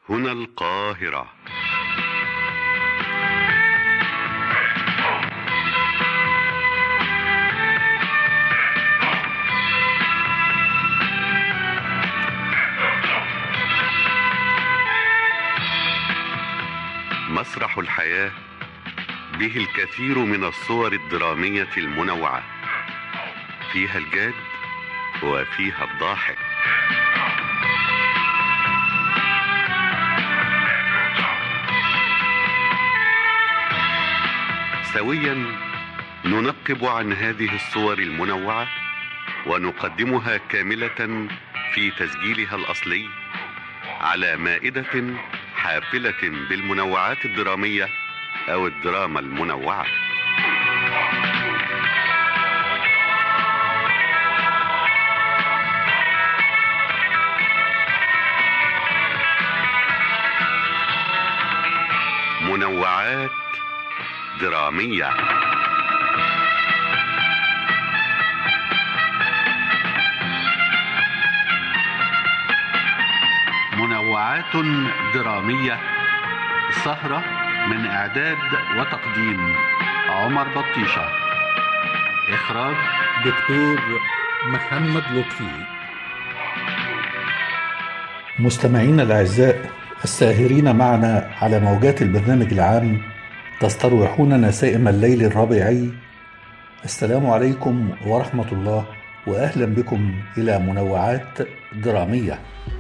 هنا القاهرة مسرح الحياة به الكثير من الصور الدرامية المنوعة فيها الجاد وفيها الضاحك سويا ننقب عن هذه الصور المنوعة ونقدمها كاملة في تسجيلها الأصلي على مائدة حافلة بالمنوعات الدرامية أو الدراما المنوعة منوعات درامية منوعات درامية سهرة من إعداد وتقديم عمر بطيشة إخراج دكتور محمد لطفي مستمعينا الأعزاء الساهرين معنا على موجات البرنامج العام تستروحون نسائم الليل الربيعي السلام عليكم ورحمة الله وأهلا بكم إلى منوعات درامية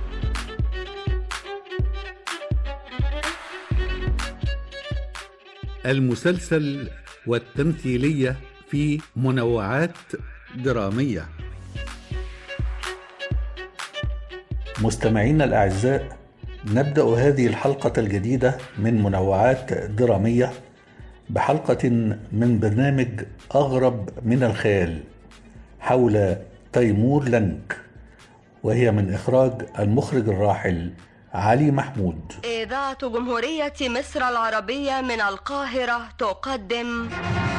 المسلسل والتمثيلية في منوعات درامية مستمعينا الأعزاء نبدأ هذه الحلقة الجديدة من منوعات درامية بحلقة من برنامج أغرب من الخيال حول تيمور لنك وهي من إخراج المخرج الراحل علي محمود إذاعة جمهورية مصر العربية من القاهرة تقدم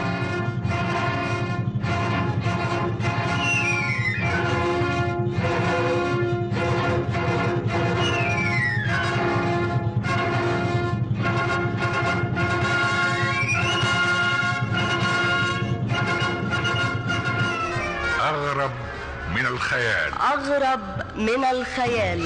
أغرب من الخيال أغرب من الخيال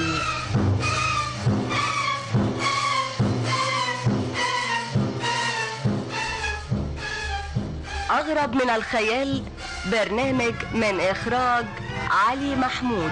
أغرب من الخيال برنامج من إخراج علي محمود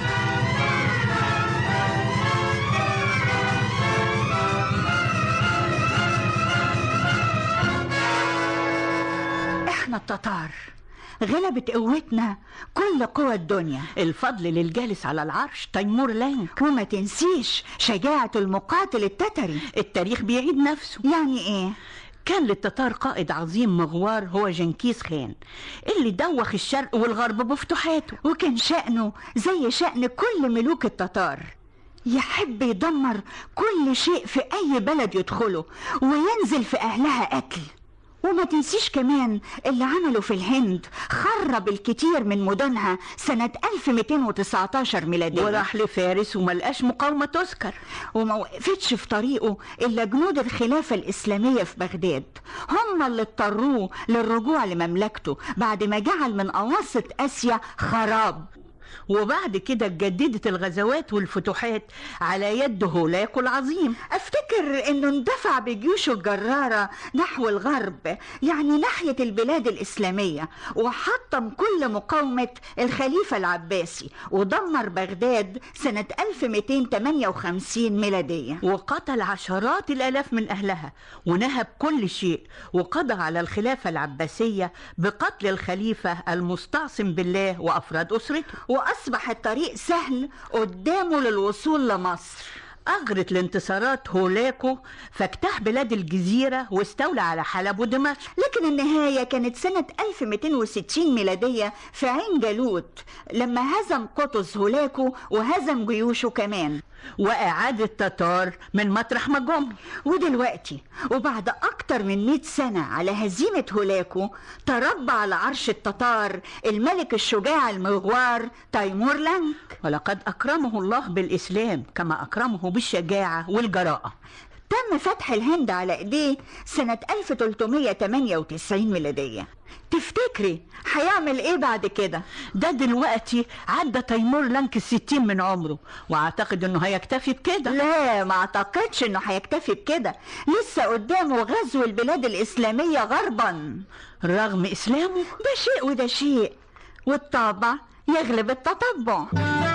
احنا التتار غلبت قوتنا كل قوى الدنيا الفضل للجالس على العرش تيمور لانك وما تنسيش شجاعة المقاتل التتري التاريخ بيعيد نفسه يعني ايه كان للتتار قائد عظيم مغوار هو جنكيز خان اللي دوخ الشرق والغرب بفتوحاته وكان شأنه زي شأن كل ملوك التتار يحب يدمر كل شيء في أي بلد يدخله وينزل في أهلها قتل وما تنسيش كمان اللي عمله في الهند خرب الكتير من مدنها سنة 1219 ميلادية وراح لفارس وملقاش مقاومة تذكر وما وقفتش في طريقه إلا جنود الخلافة الإسلامية في بغداد هم اللي اضطروه للرجوع لمملكته بعد ما جعل من أواسط آسيا خراب وبعد كده اتجددت الغزوات والفتوحات على يد هولاكو العظيم افتكر انه اندفع بجيوشه الجرارة نحو الغرب يعني ناحية البلاد الإسلامية وحطم كل مقاومة الخليفة العباسي ودمر بغداد سنة 1258 ميلادية وقتل عشرات الآلاف من أهلها ونهب كل شيء وقضى على الخلافة العباسية بقتل الخليفة المستعصم بالله وأفراد أسرته وأصبح الطريق سهل قدامه للوصول لمصر أغرت الانتصارات هولاكو فاجتاح بلاد الجزيرة واستولى على حلب ودمشق لكن النهاية كانت سنة 1260 ميلادية في عين جالوت لما هزم قطز هولاكو وهزم جيوشه كمان وإعادة تتار من مطرح ما جم ودلوقتي وبعد أكتر من مئة سنة على هزيمة هولاكو تربى على عرش التتار الملك الشجاع المغوار تيمور لانك ولقد أكرمه الله بالإسلام كما أكرمه بالشجاعة والجراءة تم فتح الهند على ايديه سنة 1398 ميلادية تفتكري هيعمل ايه بعد كده؟ ده دلوقتي عدى تيمور لانك الستين من عمره وأعتقد إنه هيكتفي بكده لا ما اعتقدش انه هيكتفي بكده لسه قدامه غزو البلاد الاسلامية غربا رغم إسلامه ده شيء وده شيء والطبع يغلب التطبع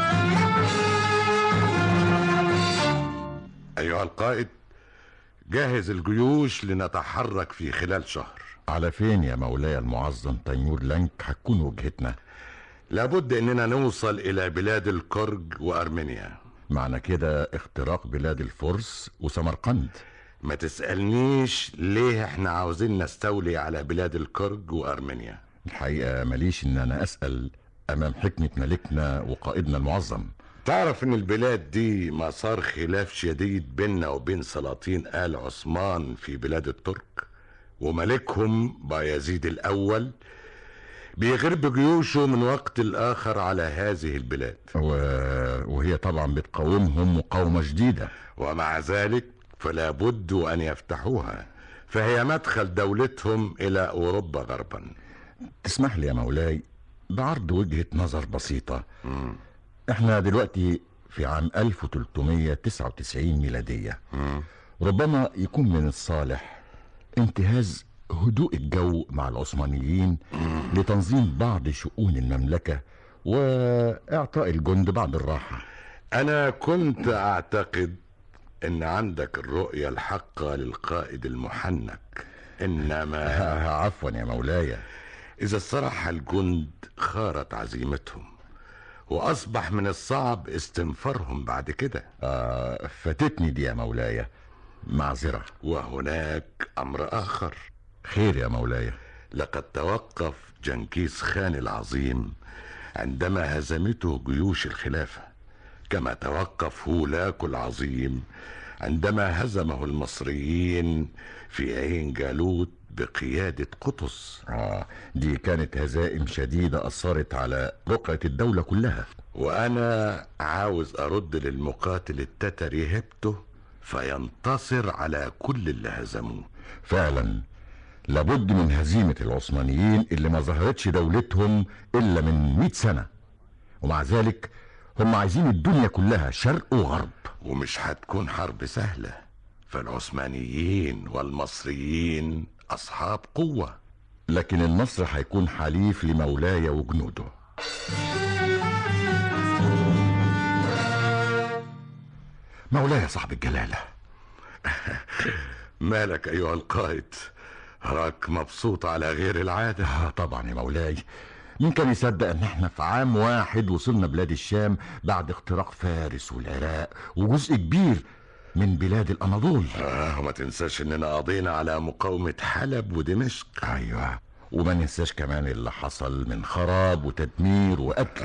أيها القائد جهز الجيوش لنتحرك في خلال شهر على فين يا مولاي المعظم تيمور لانك هتكون وجهتنا لابد اننا نوصل الى بلاد الكرج وارمينيا معنى كده اختراق بلاد الفرس وسمرقند ما تسألنيش ليه احنا عاوزين نستولي على بلاد الكرج وارمينيا الحقيقة ماليش ان انا اسأل امام حكمة ملكنا وقائدنا المعظم تعرف ان البلاد دي مسار خلاف شديد بيننا وبين سلاطين آل عثمان في بلاد الترك وملكهم بايزيد الاول بيغرب جيوشه من وقت الاخر على هذه البلاد و... وهي طبعا بتقاومهم مقاومة جديدة ومع ذلك فلا بد ان يفتحوها فهي مدخل دولتهم الى اوروبا غربا تسمح لي يا مولاي بعرض وجهة نظر بسيطة احنا دلوقتي في عام 1399 ميلادية ربما يكون من الصالح انتهاز هدوء الجو مع العثمانيين لتنظيم بعض شؤون المملكة واعطاء الجند بعض الراحة انا كنت اعتقد ان عندك الرؤية الحقة للقائد المحنك انما عفوا يا مولاي اذا استراح الجند خارت عزيمتهم واصبح من الصعب استنفارهم بعد كده آه فاتتني دي يا مولاي معذرة وهناك امر اخر خير يا مولاي لقد توقف جنكيز خان العظيم عندما هزمته جيوش الخلافة كما توقف هولاكو العظيم عندما هزمه المصريين في عين جالوت بقيادة قطز آه دي كانت هزائم شديدة أثرت على رقعة الدولة كلها وأنا عاوز أرد للمقاتل التتري هبته فينتصر على كل اللي هزموه فعلا لابد من هزيمة العثمانيين اللي ما ظهرتش دولتهم إلا من مئة سنة ومع ذلك هم عايزين الدنيا كلها شرق وغرب ومش هتكون حرب سهلة فالعثمانيين والمصريين أصحاب قوة لكن النصر هيكون حليف لمولاي وجنوده مولاي صاحب الجلالة مالك أيها القائد راك مبسوط على غير العادة آه طبعا يا مولاي مين كان يصدق ان احنا في عام واحد وصلنا بلاد الشام بعد اختراق فارس والعراق وجزء كبير من بلاد الاناضول آه وما تنساش اننا قضينا على مقاومة حلب ودمشق ايوه وما ننساش كمان اللي حصل من خراب وتدمير وقتل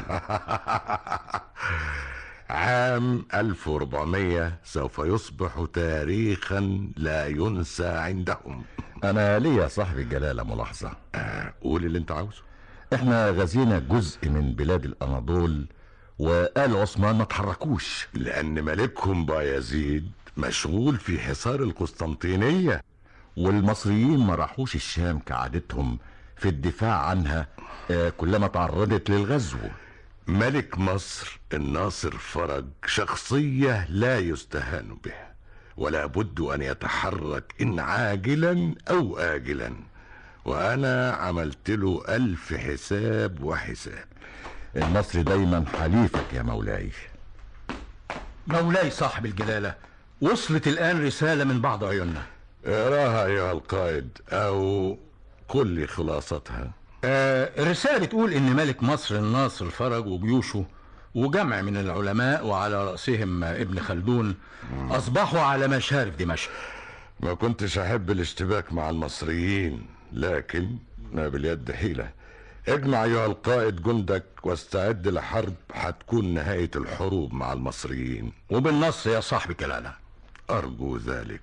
عام 1400 سوف يصبح تاريخا لا ينسى عندهم انا ليا صاحب الجلالة ملاحظة آه قول اللي انت عاوزه احنا غزينا جزء من بلاد الاناضول وآل عثمان ما تحركوش لان ملكهم بايزيد مشغول في حصار القسطنطينية والمصريين ما راحوش الشام كعادتهم في الدفاع عنها آه، كلما تعرضت للغزو ملك مصر الناصر فرج شخصية لا يستهان بها ولا بد أن يتحرك إن عاجلا أو آجلا وأنا عملت له ألف حساب وحساب النصر دايما حليفك يا مولاي مولاي صاحب الجلالة وصلت الآن رسالة من بعض عيوننا اقراها أيها القائد أو كل خلاصتها آه رسالة تقول إن ملك مصر الناصر فرج وجيوشه وجمع من العلماء وعلى رأسهم ابن خلدون أصبحوا على مشارف دمشق ما كنتش أحب الاشتباك مع المصريين لكن ما باليد حيلة اجمع ايها القائد جندك واستعد لحرب هتكون نهاية الحروب مع المصريين وبالنص يا صاحب الجلالة ارجو ذلك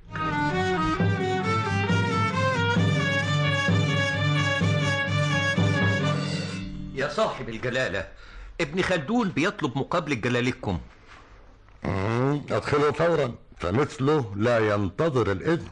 يا صاحب الجلالة ابن خلدون بيطلب مقابلة جلالتكم مم، ادخله فورا فمثله لا ينتظر الاذن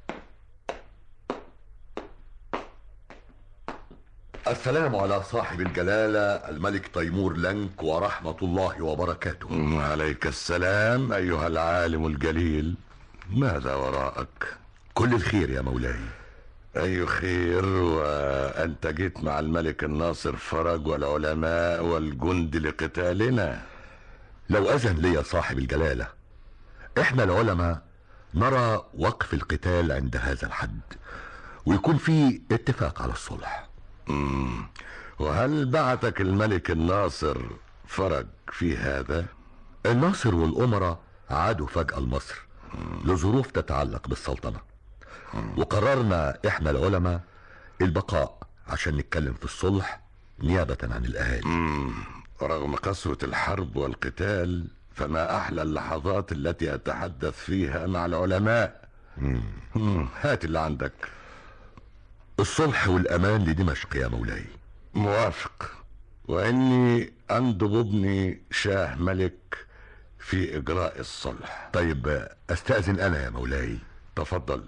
السلام على صاحب الجلالة الملك تيمور لنك ورحمة الله وبركاته عليك السلام ايها العالم الجليل ماذا وراءك كل الخير يا مولاي اي خير وانت جيت مع الملك الناصر فرج والعلماء والجند لقتالنا لو أذن لي صاحب الجلالة احنا العلماء نرى وقف القتال عند هذا الحد ويكون في اتفاق على الصلح مم. وهل بعثك الملك الناصر فرج في هذا الناصر والأمراء عادوا فجأة لمصر لظروف تتعلق بالسلطنة وقررنا احنا العلماء البقاء عشان نتكلم في الصلح نيابة عن الأهالي مم. ورغم قسوة الحرب والقتال فما أحلى اللحظات التي أتحدث فيها مع العلماء مم. هات اللي عندك الصلح والأمان لدمشق يا مولاي موافق وإني أندب ابني شاه ملك في إجراء الصلح طيب أستأذن أنا يا مولاي تفضل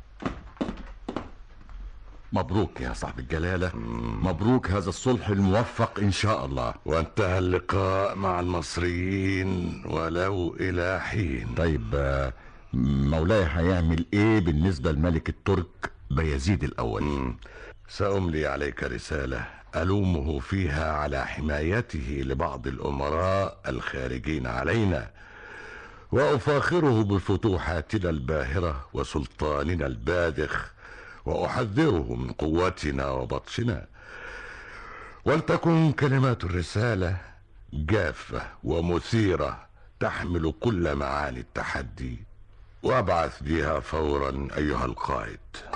مبروك يا صاحب الجلالة مبروك هذا الصلح الموفق إن شاء الله وانتهى اللقاء مع المصريين ولو إلى حين طيب آه، مولاي هيعمل إيه بالنسبة لملك الترك بيزيد الأول مم. سأملي عليك رسالة ألومه فيها على حمايته لبعض الأمراء الخارجين علينا وأفاخره بفتوحاتنا الباهرة وسلطاننا الباذخ وأحذره من قوتنا وبطشنا ولتكن كلمات الرسالة جافة ومثيرة تحمل كل معاني التحدي وابعث بها فورا أيها القائد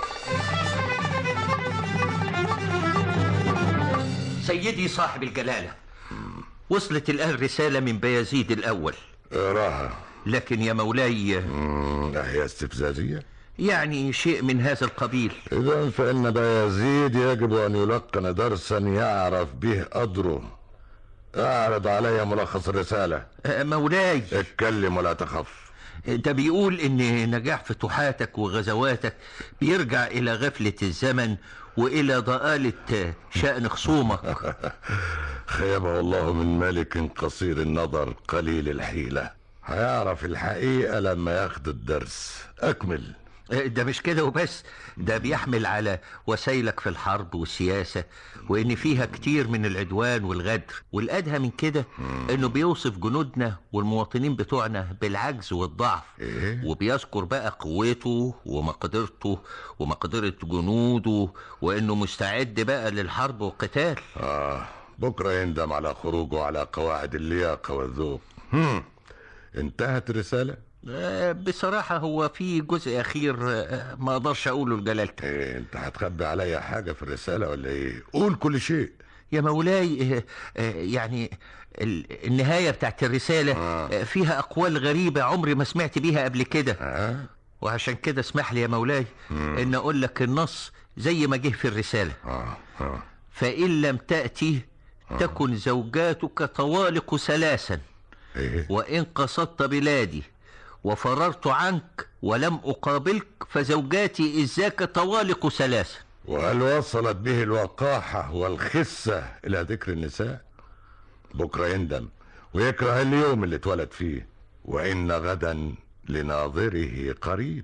سيدي صاحب الجلالة وصلت الآن رسالة من بيزيد الأول اقراها لكن يا مولاي مم، هي استفزازية يعني شيء من هذا القبيل إذا فإن بايزيد يجب أن يلقن درسا يعرف به قدره اعرض علي ملخص الرسالة آه، مولاي اتكلم ولا تخف ده بيقول ان نجاح فتوحاتك وغزواتك بيرجع الى غفلة الزمن والى ضآلة شأن خصومك خيبه الله من ملك قصير النظر قليل الحيلة هيعرف الحقيقة لما ياخد الدرس أكمل ده مش كده وبس ده بيحمل على وسايلك في الحرب والسياسة وإن فيها كتير من العدوان والغدر والأدهى من كده إنه بيوصف جنودنا والمواطنين بتوعنا بالعجز والضعف إيه؟ وبيذكر بقى قوته ومقدرته ومقدرة جنوده وإنه مستعد بقى للحرب والقتال آه بكرة يندم على خروجه على قواعد اللياقة والذوق هم. انتهت الرسالة آه، بصراحة هو في جزء أخير آه، ما أقدرش أقوله لجلالتك ايه انت هتخبي عليا حاجة في الرسالة ولا ايه قول كل شيء يا مولاي آه، آه، يعني ال- النهاية بتاعت الرسالة آه، فيها أقوال غريبة عمري ما سمعت بيها قبل كده آه. وعشان كده اسمح لي يا مولاي إن أقول لك النص زي ما جه في الرسالة آه. آه. فإن لم تأتي تكن زوجاتك طوالق ثلاثا ايه وإن قصدت بلادي وفررت عنك ولم أقابلك فزوجاتي إذاك طوالق ثلاثا وهل وصلت به الوقاحة والخسة إلى ذكر النساء بكرة يندم ويكره اليوم اللي اتولد فيه وإن غدا لناظره قريب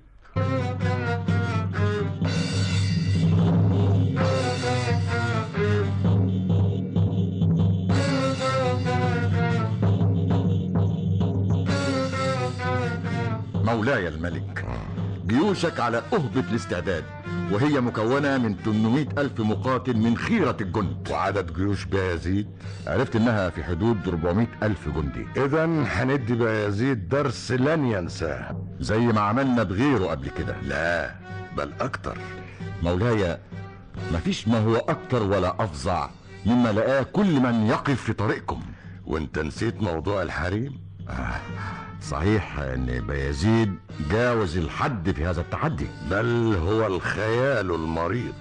مولاي الملك جيوشك على أهبة الاستعداد وهي مكونة من 800 ألف مقاتل من خيرة الجند وعدد جيوش بايزيد عرفت إنها في حدود 400 ألف جندي إذا هندي بايزيد درس لن ينساه زي ما عملنا بغيره قبل كده لا بل أكتر مولاي مفيش ما هو أكتر ولا أفظع مما لقاه كل من يقف في طريقكم وانت نسيت موضوع الحريم آه صحيح ان بايزيد جاوز الحد في هذا التحدي بل هو الخيال المريض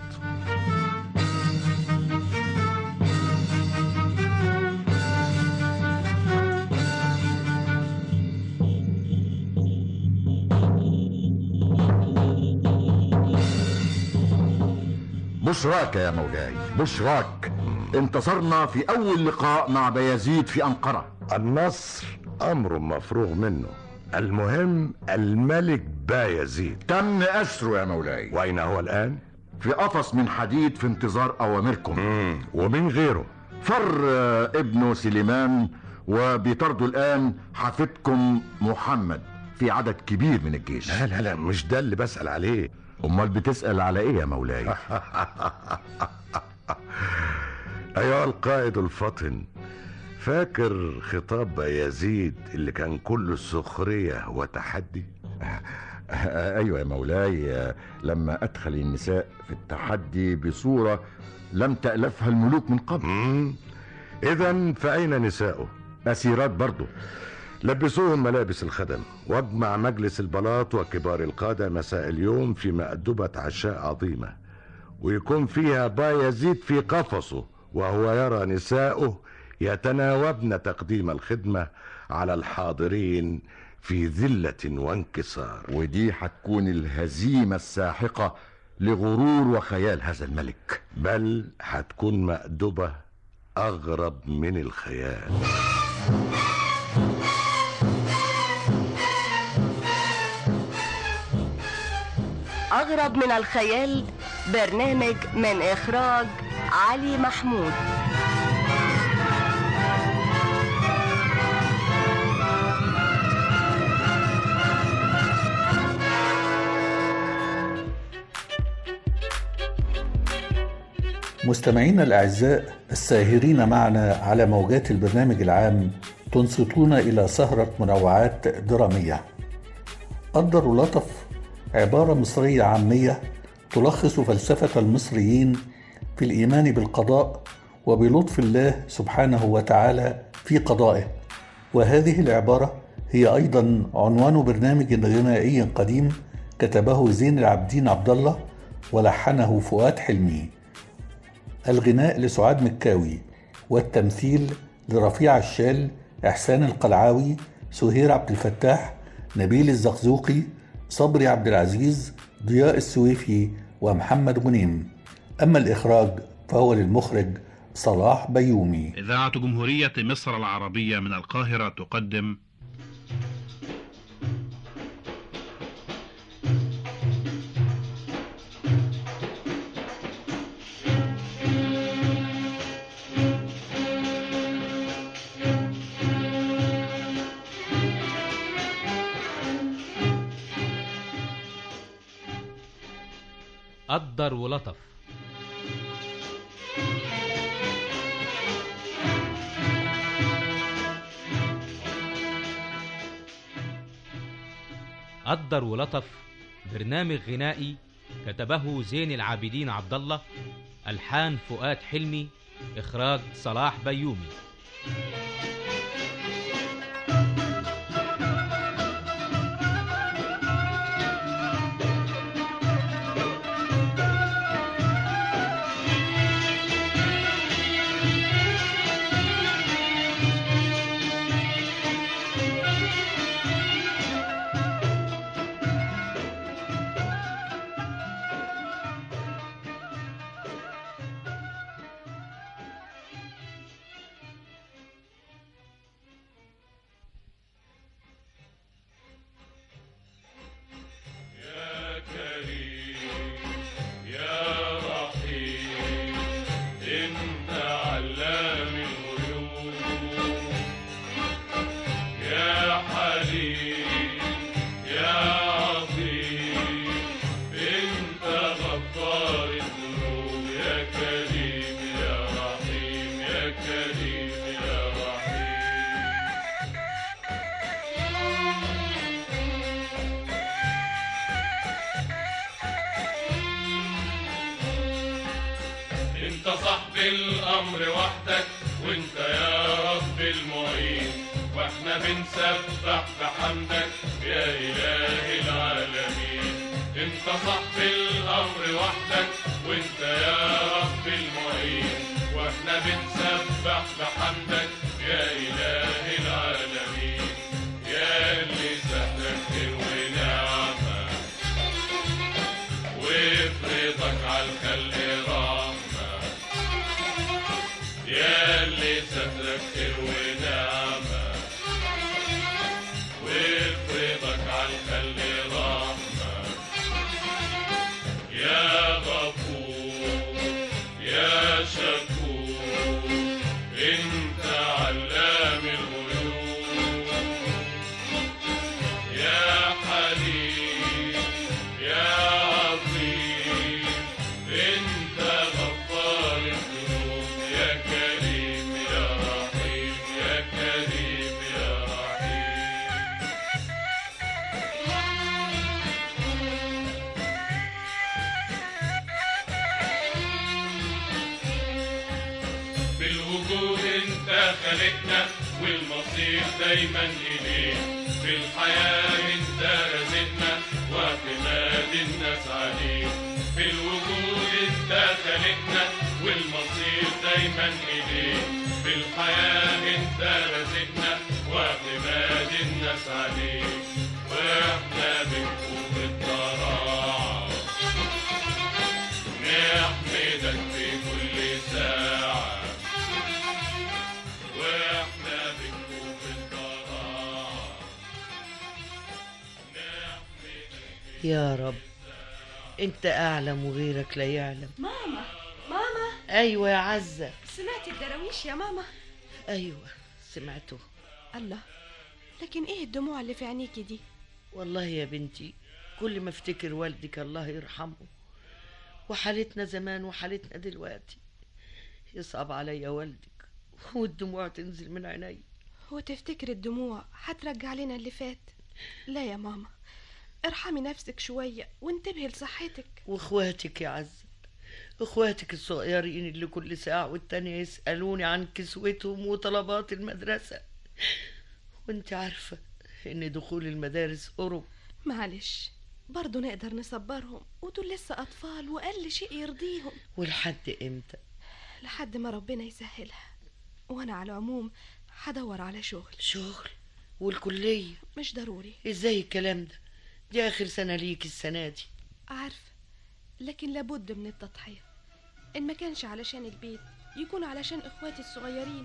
بشراك يا مولاي بشراك انتصرنا في اول لقاء مع بايزيد في انقرة النصر امر مفروغ منه المهم الملك بايزيد تم اسره يا مولاي واين هو الان في قفص من حديد في انتظار اوامركم مم. ومن غيره فر آه، ابنه سليمان وبيطردوا الان حفيدكم محمد في عدد كبير من الجيش لا لا لا مش ده اللي بسأل عليه امال بتسأل على ايه يا مولاي ايها القائد الفطن فاكر خطاب يزيد اللي كان كله سخرية وتحدي ايوه يا مولاي آه، لما ادخل النساء في التحدي بصورة لم تألفها الملوك من قبل اذا فاين نساؤه اسيرات برضو لبسوهم ملابس الخدم واجمع مجلس البلاط وكبار القادة مساء اليوم في مأدبة عشاء عظيمة ويكون فيها بايزيد في قفصه وهو يرى نساؤه يتناوبن تقديم الخدمة على الحاضرين في ذلة وانكسار ودي هتكون الهزيمة الساحقة لغرور وخيال هذا الملك بل هتكون مأدبة أغرب من الخيال أغرب من الخيال برنامج من إخراج علي محمود مستمعينا الأعزاء الساهرين معنا على موجات البرنامج العام تنصتون إلى سهرة منوعات درامية قدر لطف عبارة مصرية عامية تلخص فلسفة المصريين في الإيمان بالقضاء وبلطف الله سبحانه وتعالى في قضائه وهذه العبارة هي أيضا عنوان برنامج غنائي قديم كتبه زين العابدين عبد الله ولحنه فؤاد حلمي الغناء لسعاد مكاوي والتمثيل لرفيع الشال إحسان القلعاوي سهير عبد الفتاح نبيل الزقزوقي صبري عبد العزيز ضياء السويفي ومحمد غنيم أما الإخراج فهو للمخرج صلاح بيومي إذاعة جمهورية مصر العربية من القاهرة تقدم قدر ولطف قدر ولطف برنامج غنائي كتبه زين العابدين عبد الله الحان فؤاد حلمي اخراج صلاح بيومي يا كريم يا رحيم انت علام الغيوب يا حليم يا عظيم انت غفار الذنوب يا كريم يا رحيم يا كريم يا رحيم انت صاحب في الأمر وحدك وانت يا رب المعين واحنا بنسبح بحمدك يا إله العالمين انت صاحب الأمر وحدك وانت يا رب المعين واحنا بنسبح بحمدك يا إله العالمين يا اللي سهلك خير ونعمة وافرضك على الخلق رحمة يا اللي سهلك خير ونعمة وافرضك على الخلق رحمة يا غفور يا شكور انت علام الغيوب يا حليم يا عظيم انت غفار الذنوب يا كريم يا رحيم يا كريم يا رحيم بالوجود انت خلقنا والمصير دايما اليك في الحياة انت رزقنا واعتماد الناس عليك في الوجود انت خلقنا والمصير دايما اليك في الحياة انت رزقنا واعتماد الناس عليك واحنا بنكون الضراعة نحمدك في كل ساعة واحنا بنكون الضراعة يا رب انت اعلم وغيرك لا يعلم ماما ماما ايوه يا عزه سمعت الدراويش يا ماما ايوه سمعته الله لكن ايه الدموع اللي في عينيكي دي والله يا بنتي كل ما افتكر والدك الله يرحمه وحالتنا زمان وحالتنا دلوقتي يصعب عليا والدك والدموع تنزل من عيني وتفتكر الدموع هترجع لنا اللي فات لا يا ماما ارحمي نفسك شوية وانتبهي لصحتك واخواتك يا عزة اخواتك الصغيرين اللي كل ساعة والتانية يسألوني عن كسوتهم وطلبات المدرسة وانت عارفة ان دخول المدارس قرب معلش برضو نقدر نصبرهم ودول لسه أطفال وأقل شيء يرضيهم ولحد امتى لحد ما ربنا يسهلها وأنا على العموم هدور على شغل شغل والكلية مش ضروري ازاي الكلام ده دي اخر سنة ليك السنة دي عارفة لكن لابد من التضحية إن ما كانش علشان البيت يكون علشان إخواتي الصغيرين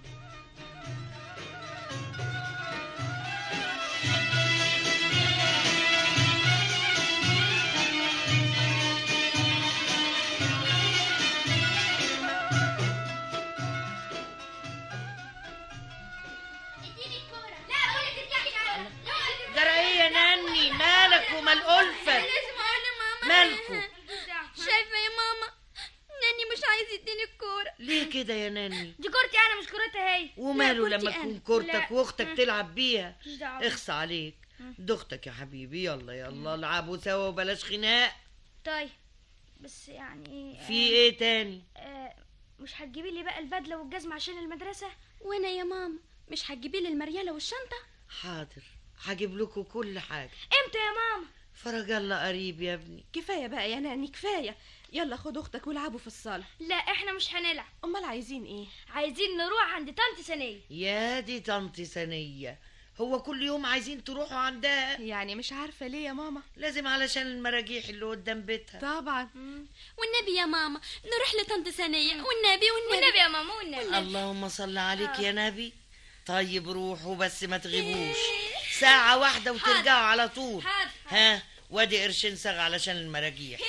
جرى ايه يا ناني مالك ومال ألفك مالكوا شايفة يا ماما ناني مش عايز يديني الكورة ليه كده يا ناني دي كورتي أنا مش كورتها هي وماله لا، لما كورتي تكون أنا. كورتك لا. واختك مم. تلعب بيها مش دعوة. اخص عليك ده اختك يا حبيبي يلا يلا العبوا سوا وبلاش خناق طيب بس يعني في ايه تاني آه مش هتجيبي لي بقى البدلة والجزمة عشان المدرسة وانا يا ماما مش هتجيبي لي المريالة والشنطة حاضر هجيب لكم كل حاجة امتى يا ماما فرج الله قريب يا ابني كفاية بقى يا ناني كفاية يلا خد أختك والعبوا في الصالة لا احنا مش هنلعب أمال عايزين ايه عايزين نروح عند طنط سنية يا دي طنط سنية هو كل يوم عايزين تروحوا عندها يعني مش عارفة ليه يا ماما لازم علشان المراجيح اللي قدام بيتها طبعا والنبي يا ماما نروح لطنط سنية والنبي والنبي والنبي يا ماما والنبي اللهم صل عليك يا نبي طيب روحوا بس ما تغيبوش ساعة واحدة وترجعوا على طول حاضر. ها وادي قرشين صاغ علشان المراجيح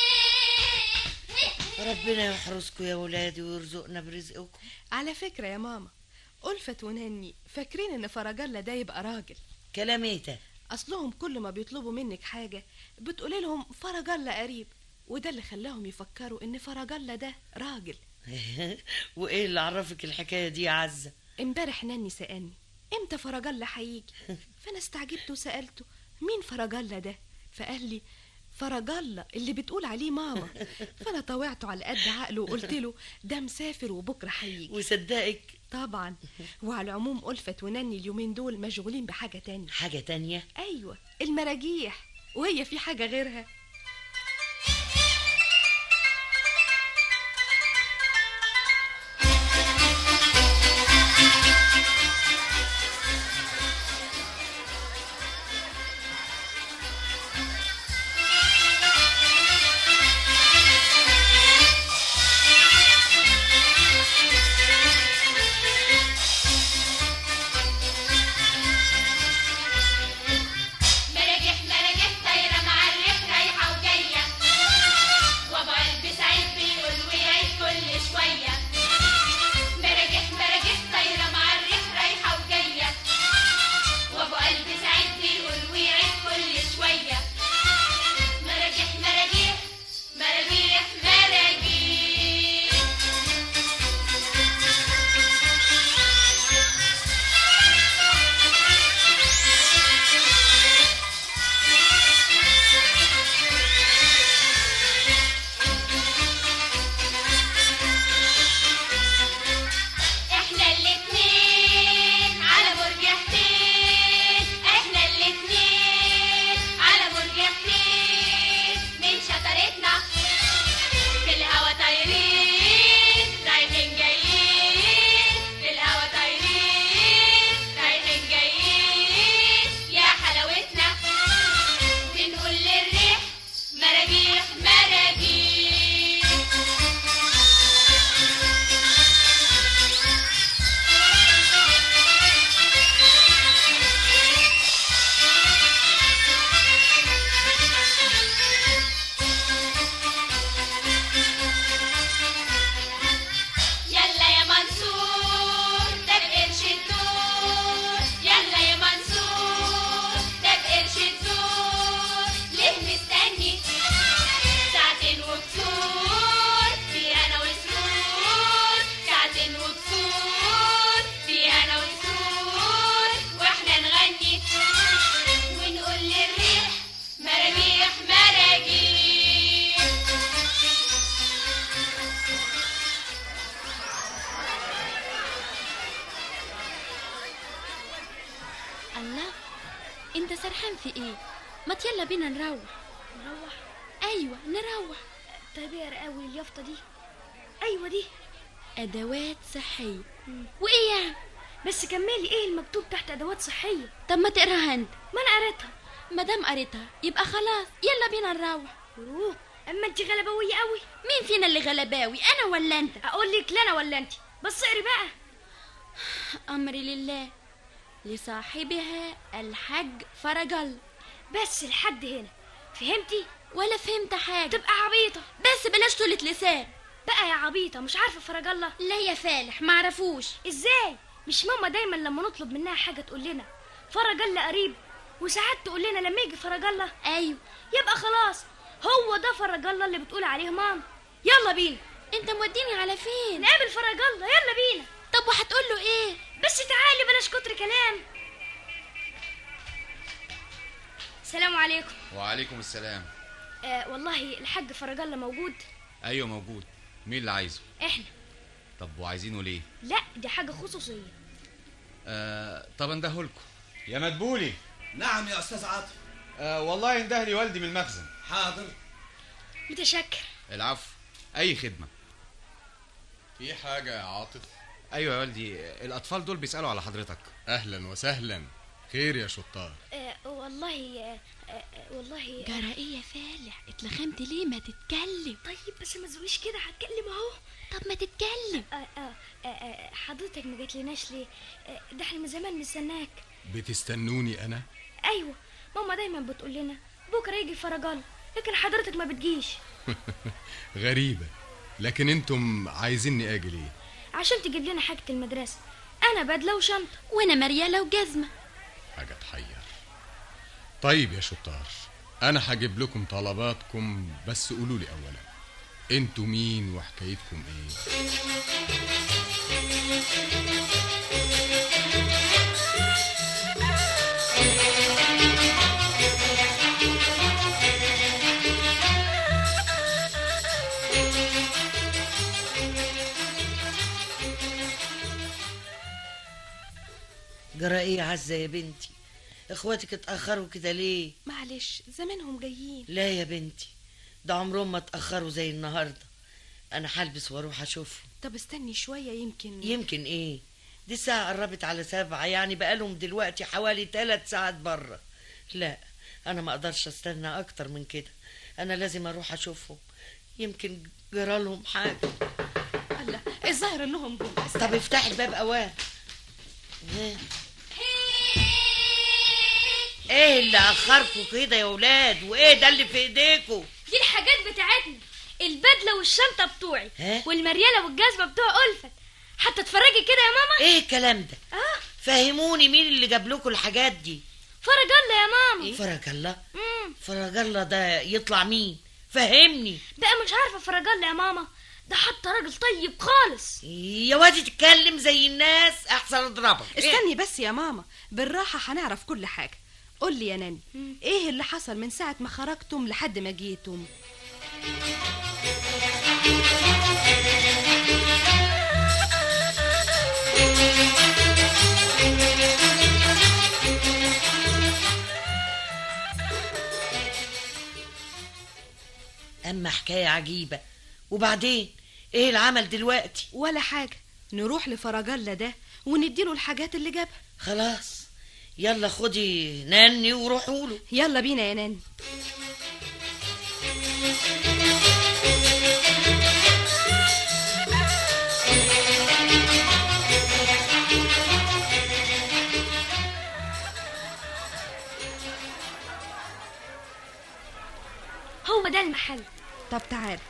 ربنا يحرسكم يا ولادي ويرزقنا برزقكم على فكرة يا ماما ألفت وناني فاكرين إن فرجالة ده يبقى راجل كلام ايه ده أصلهم كل ما بيطلبوا منك حاجة بتقولي لهم فرجالة قريب وده اللي خلاهم يفكروا إن فرجالة ده راجل وايه اللي عرفك الحكاية دي يا عزة امبارح ناني سألني امتى فرجالة هيجي فأنا استعجبت وسألته مين فرجالة ده فقال لي فرج الله اللي بتقول عليه ماما فانا طوعته على قد عقله وقلت له ده مسافر وبكره هيجي وصدقك طبعا وعلى العموم ألفت ونني اليومين دول مشغولين بحاجه تانية حاجه تانية ايوه المراجيح وهي في حاجه غيرها مراجح مراجح طايرة مع الريح رايحة وجاية وابو قلب سعيد بيقول ويعيد كل شوية مراجح مراجح طايرة مع الريح رايحة وجاية وابو قلب سعيد بيقول ويعيد كل شوية مراجح مراجيح مراجيح مراجيح احنا الاتنين على برج حسين احنا الاتنين على برج حسين من شطارتنا في الهوا طايرين رايحين جايين في الهوا طايرين رايحين جايين يا حلاوتنا بنقول للريح مراجيح مراجيح يلا يا منصور ده بقرش الدور يلا يا منصور ده بقرش الدور ليه مستني ساعتين وكسور في انا وسرور ساعتين وكسور في انا وسرور واحنا نغني ونقول للريح مراجيح مراجيح الله انت سرحان في ايه ما يلا بينا نروح نروح ايوه نروح طيب يا رقاوي اليافطة دي أيوة دي ادوات صحيه وايه يعني بس كملي ايه المكتوب تحت أدوات صحية طب ما تقراها انت ما أنا قريتها ما دام قريتها يبقى خلاص يلا بينا نروح أوه أما أنت غلبوية قوي مين فينا اللي غلباوي انا ولا انت أقول لك لا أنا ولا أنت بس اقري بقى امري لله لصاحبها الحج فرج الله بس لحد هنا فهمتي ولا فهمت حاجه تبقى عبيطة بس بلاش طولة لسان بقى يا عبيطة مش عارفة فرج الله لا يا فالح معرفوش ازاي مش ماما دايما لما نطلب منها حاجة تقول لنا فرج الله قريب وساعات تقول لنا لما يجي فرج الله ايوه يبقى خلاص هو ده فرج الله اللي بتقول عليه ماما يلا بينا انت موديني على فين نقابل فرج الله يلا بينا طب وهتقول له ايه بس تعالي بلاش كتر كلام السلام عليكم وعليكم السلام آه والله الحاج فرج الله موجود ايوه موجود مين اللي عايزه احنا طب وعايزينه ليه لا دي حاجة خصوصية آه طب اندهلكوا يا مدبولي نعم يا استاذ عاطف آه والله انده لي والدي من المخزن حاضر متشكر العفو اي خدمه في حاجه يا عاطف ايوه يا والدي الاطفال دول بيسالوا على حضرتك اهلا وسهلا خير يا شطار آه والله آه آه والله جرى ايه يا فالح اتلخمت ليه ما تتكلم طيب بس ما تزويش كده هتكلم اهو طب ما تتكلم آه آه آه آه حضرتك ما جاتلناش ليه آه ده احنا من زمان مستناك بتستنوني انا ايوه ماما دايما بتقول لنا بكره يجي فرجان لكن حضرتك ما بتجيش غريبه لكن انتم عايزيني اجي ليه عشان تجيب لنا حاجه المدرسه انا بدله وشنطه وانا مرياله وجزمه حاجه تحير طيب يا شطار انا هجيب لكم طلباتكم بس قولوا لي اولا انتوا مين وحكايتكم ايه جرى ايه يا عزة يا بنتي اخواتك اتأخروا كده ليه معلش زمانهم جايين لا يا بنتي ده عمرهم ما اتأخروا زي النهاردة انا هلبس واروح اشوفهم طب استني شوية يمكن يمكن ايه دي الساعة قربت على سبعة يعني بقالهم دلوقتي حوالي ثلاث ساعات بره لا انا ما اقدرش استنى اكتر من كده انا لازم اروح اشوفهم يمكن جرالهم حاجة الله الظاهر انهم جم طب افتحي الباب اوان ها. ايه اللي اخركم كده يا ولاد وايه ده اللي في ايديكم دي الحاجات بتاعتنا البدله والشنطه بتوعي ها؟ والمرياله والجزمه بتوع ألفت حتى اتفرجي كده يا ماما ايه الكلام ده اه فهموني مين اللي جاب لكم الحاجات دي فرج الله يا ماما فرج الله مم. فرج الله ده يطلع مين فهمني بقى مش عارفه فرج الله يا ماما ده حتى راجل طيب خالص يا وادي تتكلم زي الناس احسن اضربك استني بس يا ماما بالراحة هنعرف كل حاجة قول لي يا ناني ايه اللي حصل من ساعة ما خرجتم لحد ما جيتم اما حكايه عجيبه وبعدين ايه العمل دلوقتي ولا حاجة نروح لفرج الله ده ونديله الحاجات اللي جابها خلاص يلا خدي ناني وروحوا له يلا بينا يا ناني هو ده المحل طب تعال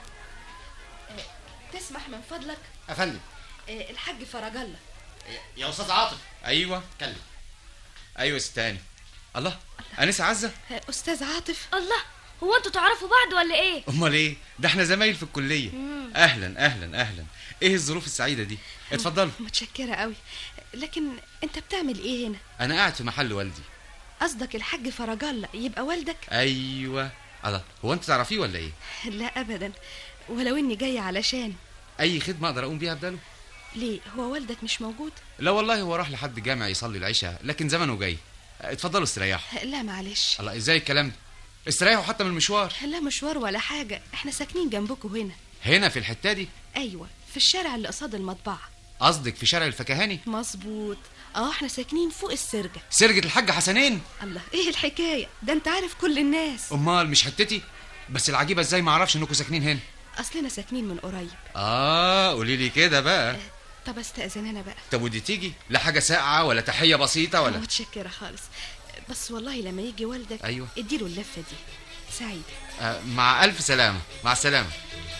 تسمح من فضلك افندم آه، الحاج فرج الله يا استاذ عاطف ايوه اتكلم ايوه يا ست هاني الله انسه عزه آه، استاذ عاطف الله هو انتوا تعرفوا بعض ولا ايه امال ايه ده احنا زمايل في الكليه مم. اهلا اهلا اهلا ايه الظروف السعيده دي اتفضلوا متشكرة قوي لكن انت بتعمل ايه هنا انا قاعد في محل والدي قصدك الحاج فرج الله يبقى والدك ايوه الله هو انت تعرفيه ولا ايه لا ابدا ولو اني جاية علشان اي خدمه اقدر اقوم بيها بداله ليه هو والدك مش موجود لا والله هو راح لحد جامع يصلي العشاء لكن زمنه جاي اتفضلوا استريحوا لا معلش الله ازاي الكلام ده استريحوا حتى من المشوار لا مشوار ولا حاجة احنا ساكنين جنبكم هنا هنا في الحته دي ايوه في الشارع اللي قصاد المطبعة قصدك في شارع الفكهاني مظبوط اه احنا ساكنين فوق السرجة سرجة الحاج حسنين الله ايه الحكاية ده انت عارف كل الناس امال مش حتتي بس العجيبه ازاي ما اعرفش انكم ساكنين هنا اصلنا ساكنين من قريب اه قولي لي كده بقى طب استأذن انا بقى طب ودي تيجي لا حاجه ساقعه ولا تحيه بسيطه ولا متشكرة خالص بس والله لما يجي والدك أيوة. اديله اللفة دي سعيد آه مع الف سلامه مع السلامه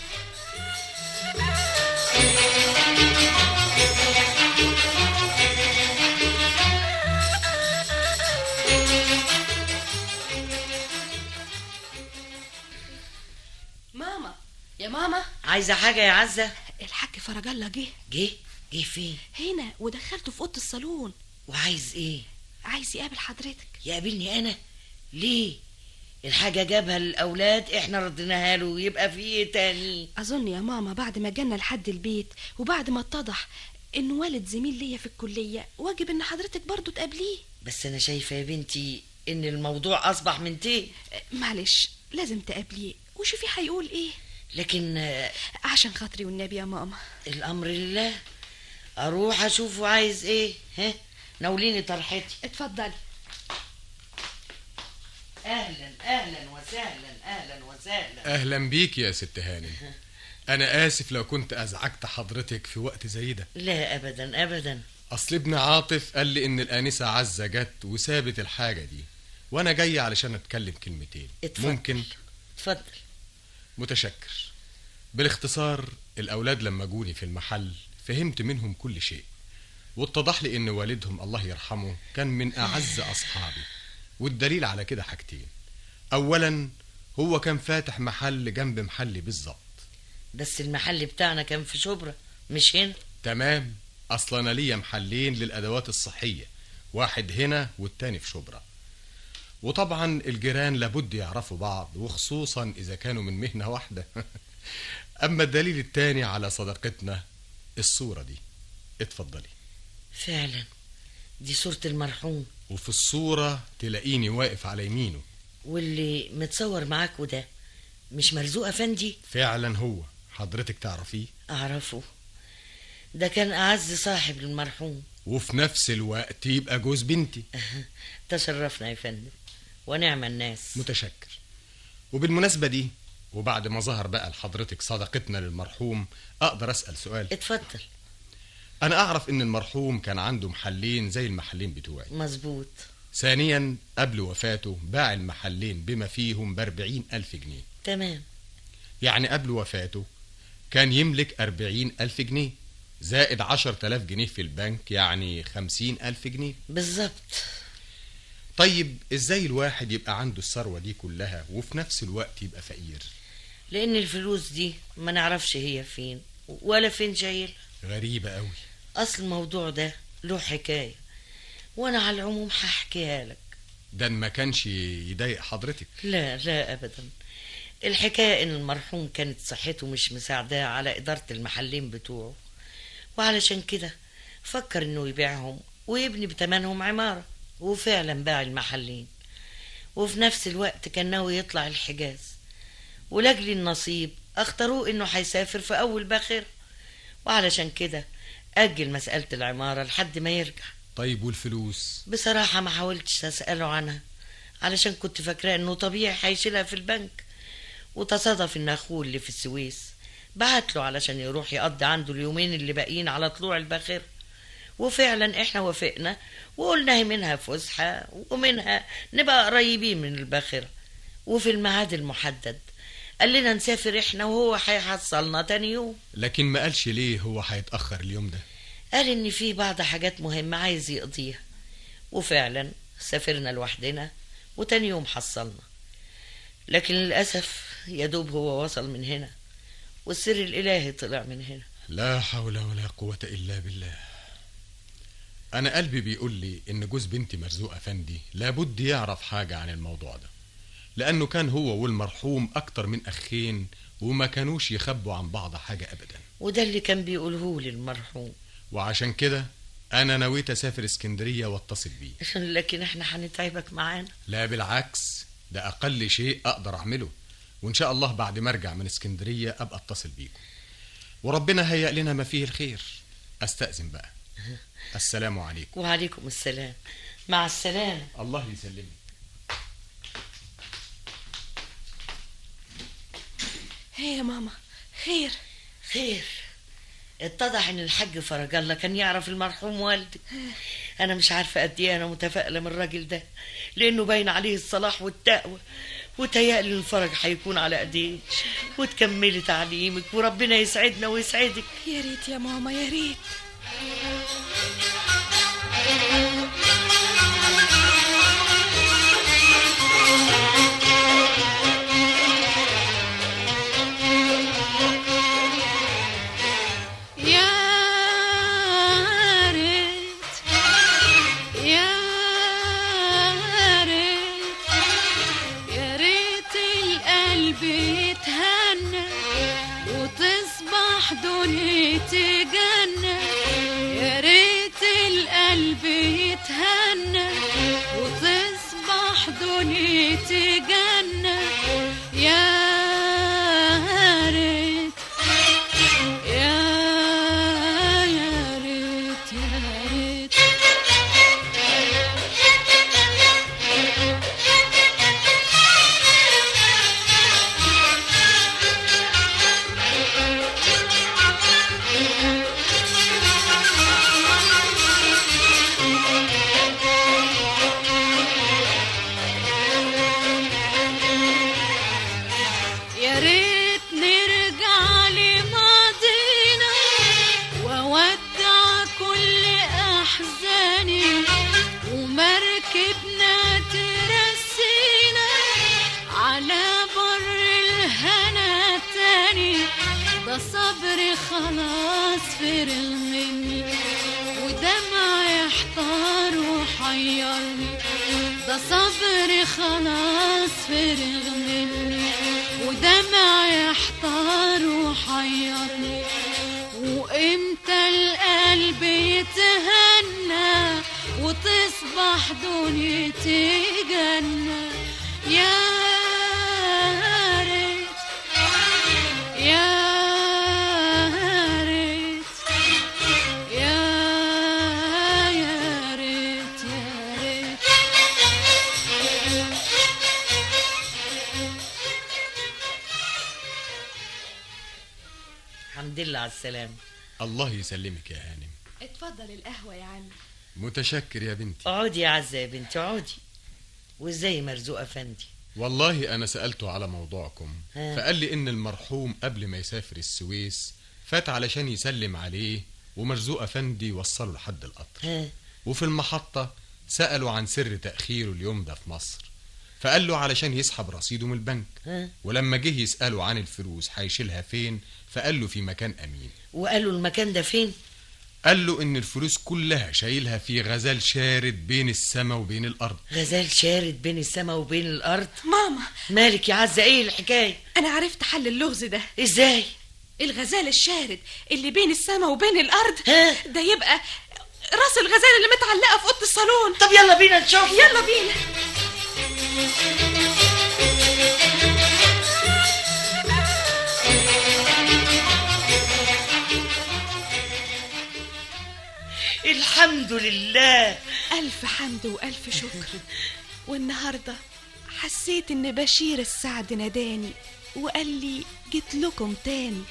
ماما يا ماما عايزه حاجه يا عزه الحاج فرج الله جه جه جه فين هنا ودخلته في اوضه الصالون وعايز ايه عايز يقابل حضرتك يقابلني انا ليه الحاجة جابها الأولاد احنا رديناها له يبقى في ايه تاني اظن يا ماما بعد ما جانا لحد البيت وبعد ما اتضح انه والد زميل ليا في الكليه واجب ان حضرتك برضو تقابليه بس أنا شايفة يا بنتي إن الموضوع أصبح من تيه معلش لازم تقابليه وشوفي هيقول ايه لكن آه، عشان خاطري والنبي يا ماما الأمر لله أروح أشوفه عايز ايه ها ناوليني طرحتي اتفضلي أهلا أهلا وسهلا أهلا وسهلا اهلا بيك يا ست هانم انا اسف لو كنت ازعجت حضرتك في وقت زي ده لا أبدا أبدا اصل ابن عاطف قال لي ان الانسه عزه جت وسابت الحاجه دي وانا جاي علشان اتكلم كلمتين اتفضل. ممكن اتفضل متشكر بالاختصار الاولاد لما جوني في المحل فهمت منهم كل شيء واتضح لي ان والدهم الله يرحمه كان من اعز اصحابي والدليل على كده حاجتين اولا هو كان فاتح محل جنب محلي بالظبط بس المحل بتاعنا كان في شبرا مش هنا تمام اصل انا ليا محلين للادوات الصحيه واحد هنا والتاني في شبرا وطبعا الجيران لابد يعرفوا بعض وخصوصا اذا كانوا من مهنه واحده اما الدليل التاني على صداقتنا الصوره دي اتفضلي فعلا دي صورة المرحوم وفي الصورة تلاقيني واقف على يمينه واللي متصور معاك وده مش مرزوق افندي فعلا هو حضرتك تعرفيه اعرفه ده كان اعز صاحب للمرحوم وفي نفس الوقت يبقى جوز بنتي تشرفنا يا فندم ونعم الناس متشكر وبالمناسبة دي وبعد ما ظهر بقى لحضرتك صداقتنا للمرحوم أقدر أسأل سؤال اتفضل أنا أعرف إن المرحوم كان عنده محلين زي المحلين بتوعي مظبوط ثانيا قبل وفاته باع المحلين بما فيهم بأربعين ألف جنيه تمام يعني قبل وفاته كان يملك أربعين ألف جنيه زائد عشر تلاف جنيه في البنك يعني خمسين ألف جنيه بالظبط طيب إزاي الواحد يبقى عنده الثروة دي كلها وفي نفس الوقت يبقى فقير لان الفلوس دي ما نعرفش هي فين ولا فين جايل غريبة قوي اصل الموضوع ده له حكايه وانا على العموم هحكيها لك ده ما كانش يضايق حضرتك لا لا ابدا الحكايه ان المرحوم كانت صحته مش مساعداه على اداره المحلين بتوعه وعلشان كده فكر انه يبيعهم ويبني بتمنهم عماره وفعلا باع المحلين وفي نفس الوقت كان ناوي يطلع الحجاز ولاجل النصيب اختاروه انه هيسافر في اول باخر وعلشان كده اجل مساله العماره لحد ما يرجع طيب والفلوس بصراحه ما حاولتش اساله عنها علشان كنت فاكراه انه طبيعي هيشيلها في البنك وتصادف ان اخوه اللي في السويس بعت له علشان يروح يقضي عنده اليومين اللي باقيين على طلوع الباخر وفعلا احنا وافقنا وقلنا هي منها فسحة ومنها نبقى قريبين من الباخرة وفي الميعاد المحدد قال لنا نسافر احنا وهو هيحصلنا تاني يوم لكن ما قالش ليه هو هيتأخر اليوم ده قال ان في بعض حاجات مهمة عايز يقضيها وفعلا سافرنا لوحدنا وتاني يوم حصلنا لكن للأسف يا دوب هو وصل من هنا والسر الإلهي طلع من هنا لا حول ولا قوة إلا بالله أنا قلبي بيقول لي إن جوز بنتي مرزوق أفندي لابد يعرف حاجة عن الموضوع ده لأنه كان هو والمرحوم أكتر من أخين وما كانوش يخبوا عن بعض حاجة أبدا وده اللي كان بيقوله لي المرحوم وعشان كده أنا نويت أسافر اسكندرية واتصل بيه لكن احنا هنتعبك معانا لا بالعكس ده أقل شيء أقدر أعمله وإن شاء الله بعد ما أرجع من اسكندرية أبقى أتصل بيكم وربنا هيأ لنا ما فيه الخير أستأذن بقى السلام عليكم وعليكم السلام مع السلامة الله يسلمك هي يا ماما خير خير اتضح ان الحاج فرج الله كان يعرف المرحوم والدك انا مش عارفه قد ايه انا متفائله من الراجل ده لانه باين عليه الصلاح والتقوى وتهيألي الفرج هيكون على ايديك وتكملي تعليمك وربنا يسعدنا ويسعدك يا ريت يا ماما يا ريت يا ريت يا ريت يا ريت القلب يتهنى وتصبح دنيتي جنة يا ريت القلب يتهنى وتصبح دنيتي جنة يا ريت يا يا ريت يا ريت يا ريت نرجع لماضينا وودع كل احزاني ومركبنا ترسينا على بر الهنا تاني ده صبري خلاص فرغ مني ودمع يحتار وحيرني ده صبري خلاص فرغ مني ودمع يحتار وحيرني وامتى القلب يتهنى وتصبح دنيتي جنة يا ريت يا ريت يا يا ريت يا ريت الحمد لله على السلامة الله يسلمك يا هانم اتفضل القهوة يا عم متشكر يا بنتي اقعدي يا عزة يا بنتي اقعدي وازاي مرزوق افندي والله أنا سألته على موضوعكم ها. فقال لي إن المرحوم قبل ما يسافر السويس فات علشان يسلم عليه ومرزوق أفندي وصله لحد القطر ها وفي المحطة سألوا عن سر تأخيره اليوم ده في مصر فقال له علشان يسحب رصيده من البنك ها ولما جه يسأله عن الفلوس هيشيلها فين فقال له في مكان أمين وقالوا المكان ده فين قال له إن الفلوس كلها شايلها في غزال شارد بين السماء وبين الأرض غزال شارد بين السماء وبين الارض ماما مالك يا عزة ايه الحكاية انا عرفت حل اللغز ده ازاي الغزال الشارد اللي بين السماء وبين الارض ها؟ ده يبقى راس الغزال اللي متعلقه في اوضه الصالون طب يلا بينا نشوف يلا بينا الحمد لله الف حمد والف شكر والنهارده حسيت ان بشير السعد ناداني وقال لي جيت لكم تاني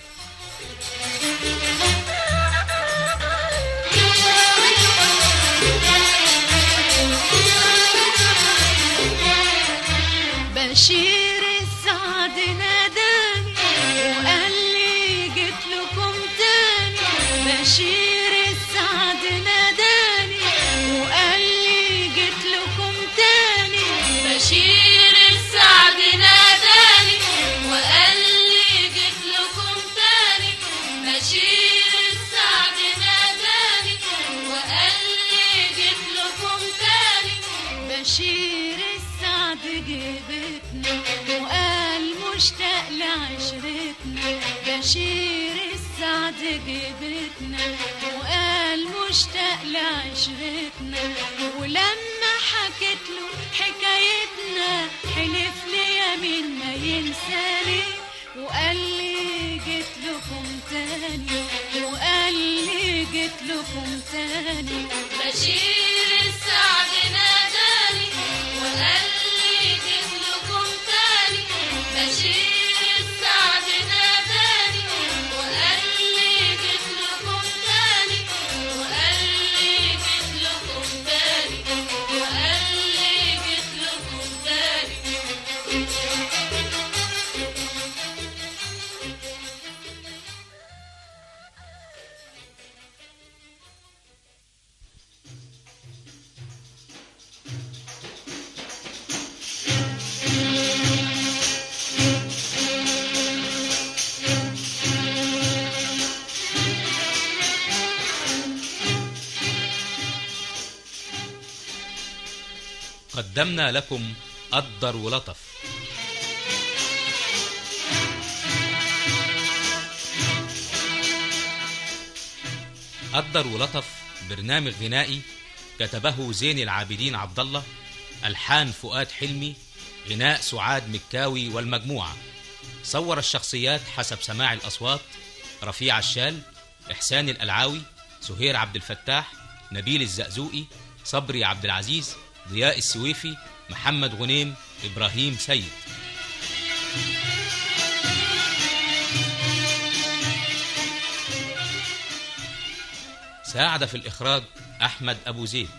بشير السعد ناداني وقال لي جيت لكم تاني بشير السعد ناداني وقال لي جيت لكم تاني بشير السعد ناداني وقال لي جيت لكم تاني بشير السعد ناداني وقال لي جيت لكم تاني بشير السعد جيبتنا وقال مشتاق لعشرتنا بشير السعد جيبتنا وقال مشتاق لعشرتنا ولما حكيت له حكايتنا حلف لي يمين ما ينساني وقال لي جيت لكم تاني وقال لي جيت لكم تاني بشير السعد ناداني وقال لي جيت لكم تاني بشير السعد ناداني وقال لي جيت لكم تاني وقال لي جيت لكم تاني وقال لي جيت لكم تاني قدمنا لكم قدر ولطف قدر ولطف برنامج غنائي كتبه زين العابدين عبد الله الحان فؤاد حلمي غناء سعاد مكاوي والمجموعه صور الشخصيات حسب سماع الاصوات رفيع الشال احسان الالعاوي سهير عبد الفتاح نبيل الزقزوقي صبري عبد العزيز ضياء السويفي محمد غنيم ابراهيم سيد ساعد في الاخراج احمد ابو زيد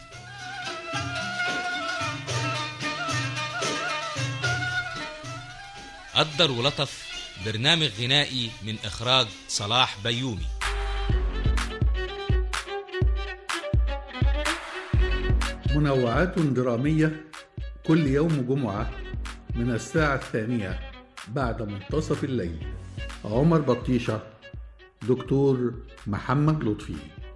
قدر ولطف برنامج غنائي من اخراج صلاح بيومي منوعات درامية كل يوم جمعة من الساعة الثانية بعد منتصف الليل عمر بطيشة دكتور محمد لطفي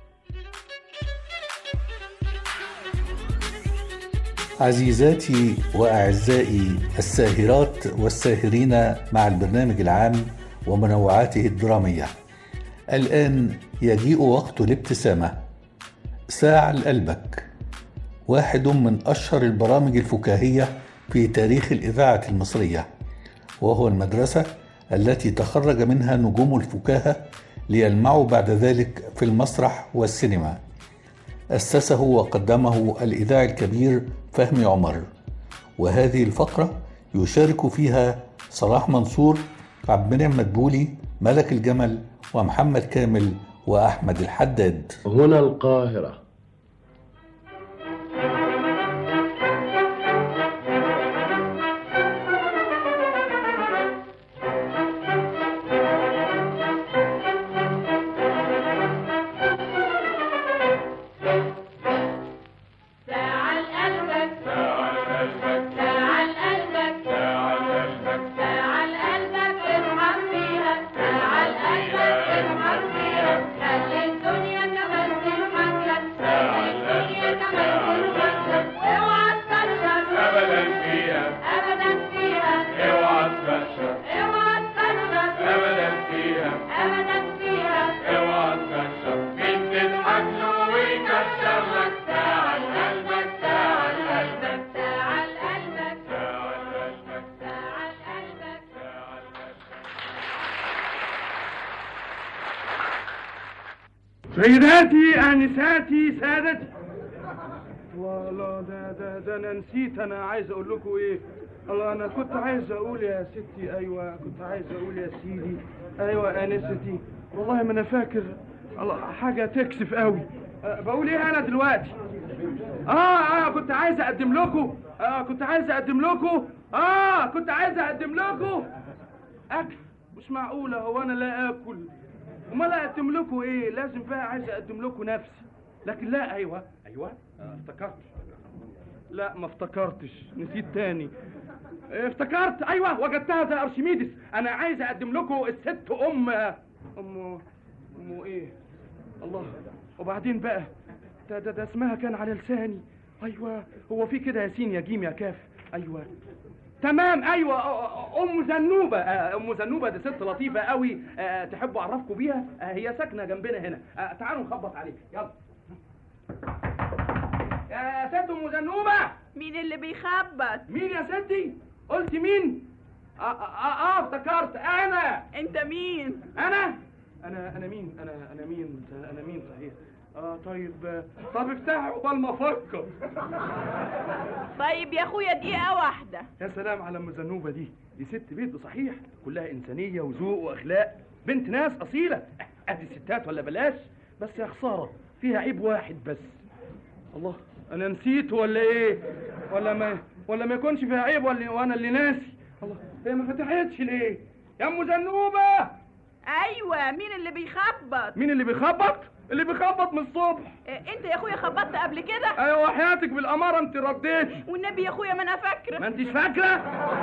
عزيزاتي وأعزائي الساهرات والساهرين مع البرنامج العام ومنوعاته الدرامية الآن يجيء وقت الابتسامة ساعة لقلبك واحد من أشهر البرامج الفكاهية في تاريخ الإذاعة المصرية وهو المدرسة التي تخرج منها نجوم الفكاهة ليلمعوا بعد ذلك في المسرح والسينما أسسه وقدمه الإذاعي الكبير فهمي عمر وهذه الفقرة يشارك فيها صلاح منصور عبد المنعم مدبولي ملك الجمل ومحمد كامل وأحمد الحداد هنا القاهرة تعال قلبك تعال قلبك تعال قلبك تعال قلبك تعال قلبك ارحم فيها تعال قلبك ارحم فيها خلي الدنيا كمان تضحك لك خلي الدنيا كمان تضحك لك اوعى تكشر أبدا فيها ابدا فيها اوعى تكشر اوعى تكشر أبدا فيها ابدا فيها اوعى تكشر مين تضحك له ويكشر لك تعال قلبك تعال قلبك تعال قلبك تعال قلبك تعال قلبك سيداتي انساتي سادتي والله ده ده ده انا نسيت انا عايز اقول لكم ايه الله انا كنت عايز اقول يا ستي ايوه كنت عايز اقول يا سيدي ايوه انستي والله ما انا فاكر الله حاجه تكسف قوي أه بقول ايه انا دلوقتي اه اه كنت عايز اقدم لكم اه كنت عايز اقدم لكم اه كنت عايز اقدم لكم اكل مش معقوله هو انا لا اكل امال اقدم لكم ايه لازم بقى عايز اقدم لكم نفسي لكن لا ايوه ايوه آه، افتكرت لا ما افتكرتش نسيت تاني آه، افتكرت ايوه وجدتها زي ارشميدس انا عايز اقدم لكم الست ام ام ام ايه الله وبعدين بقى ده ده, ده اسمها كان على لساني ايوه هو في كده ياسين يا جيم يا كاف ايوه تمام ايوه أ- أ- ام زنوبه آه، ام زنوبه دي ست لطيفه قوي آه، تحبوا اعرفكم بيها آه، هي ساكنه جنبنا هنا آه، تعالوا نخبط عليك يلا يا ست ام زنوبه مين اللي بيخبط مين يا ستي قلت مين اه اه, آه افتكرت انا انت مين انا انا انا مين انا انا مين انا مين صحيح اه طيب آه، طب افتحوا عقبال ما افكر طيب يا اخويا دقيقه واحده يا سلام على ام زنوبه دي دي ست بيت صحيح كلها انسانيه وذوق واخلاق بنت ناس اصيله ادي ستات ولا بلاش بس يا خساره فيها عيب واحد بس الله انا نسيت ولا ايه ولا ما ولا ما يكونش فيها عيب ولا وانا اللي ناسي الله هي ما فتحتش ليه يا ام زنوبه ايوه مين اللي بيخبط مين اللي بيخبط اللي بيخبط من الصبح إيه، انت يا اخويا خبطت قبل كده ايوه حياتك بالاماره انت رديتي والنبي يا اخويا ما انا فاكره ما انتش فاكره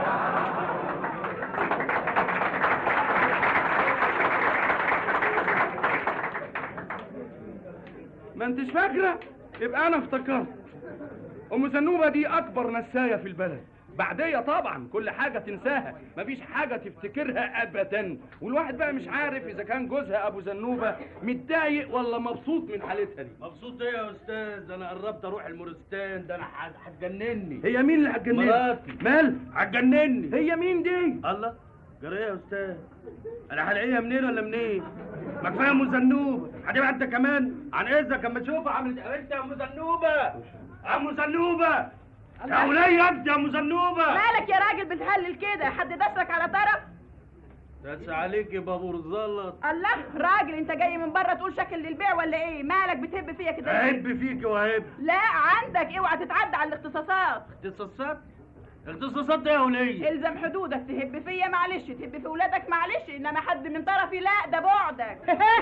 ما انتش فاكره يبقى انا افتكرت ام زنوبه دي اكبر نسايه في البلد بعديه طبعا كل حاجه تنساها مفيش حاجه تفتكرها ابدا والواحد بقى مش عارف اذا كان جوزها ابو زنوبه متضايق ولا مبسوط من حالتها دي مبسوط ايه يا استاذ انا قربت اروح المورستان ده انا ح- هتجنني هي مين اللي هتجنني مراتي مال هتجنني هي مين دي الله جرى ايه يا استاذ انا هلاقيها منين ولا منين ما كفايه ام زنوبه هتبقى انت كمان عن اذنك اما تشوفها عملت انت يا ام زنوبه يا ام زنوبه يا وليه انت يا ام زنوبه مالك يا راجل بتهلل كده حد دسك على طرف داس عليك يا بابور الزلط الله راجل انت جاي من بره تقول شكل للبيع ولا ايه مالك بتهب فيا كده ليه؟ اهب فيك وهب لا عندك اوعى تتعدى على الاختصاصات اختصاصات اختصاصات ده يا وليه الزم حدودك تهب فيا معلش تهب في ولادك معلش انما حد من طرفي لا ده بعدك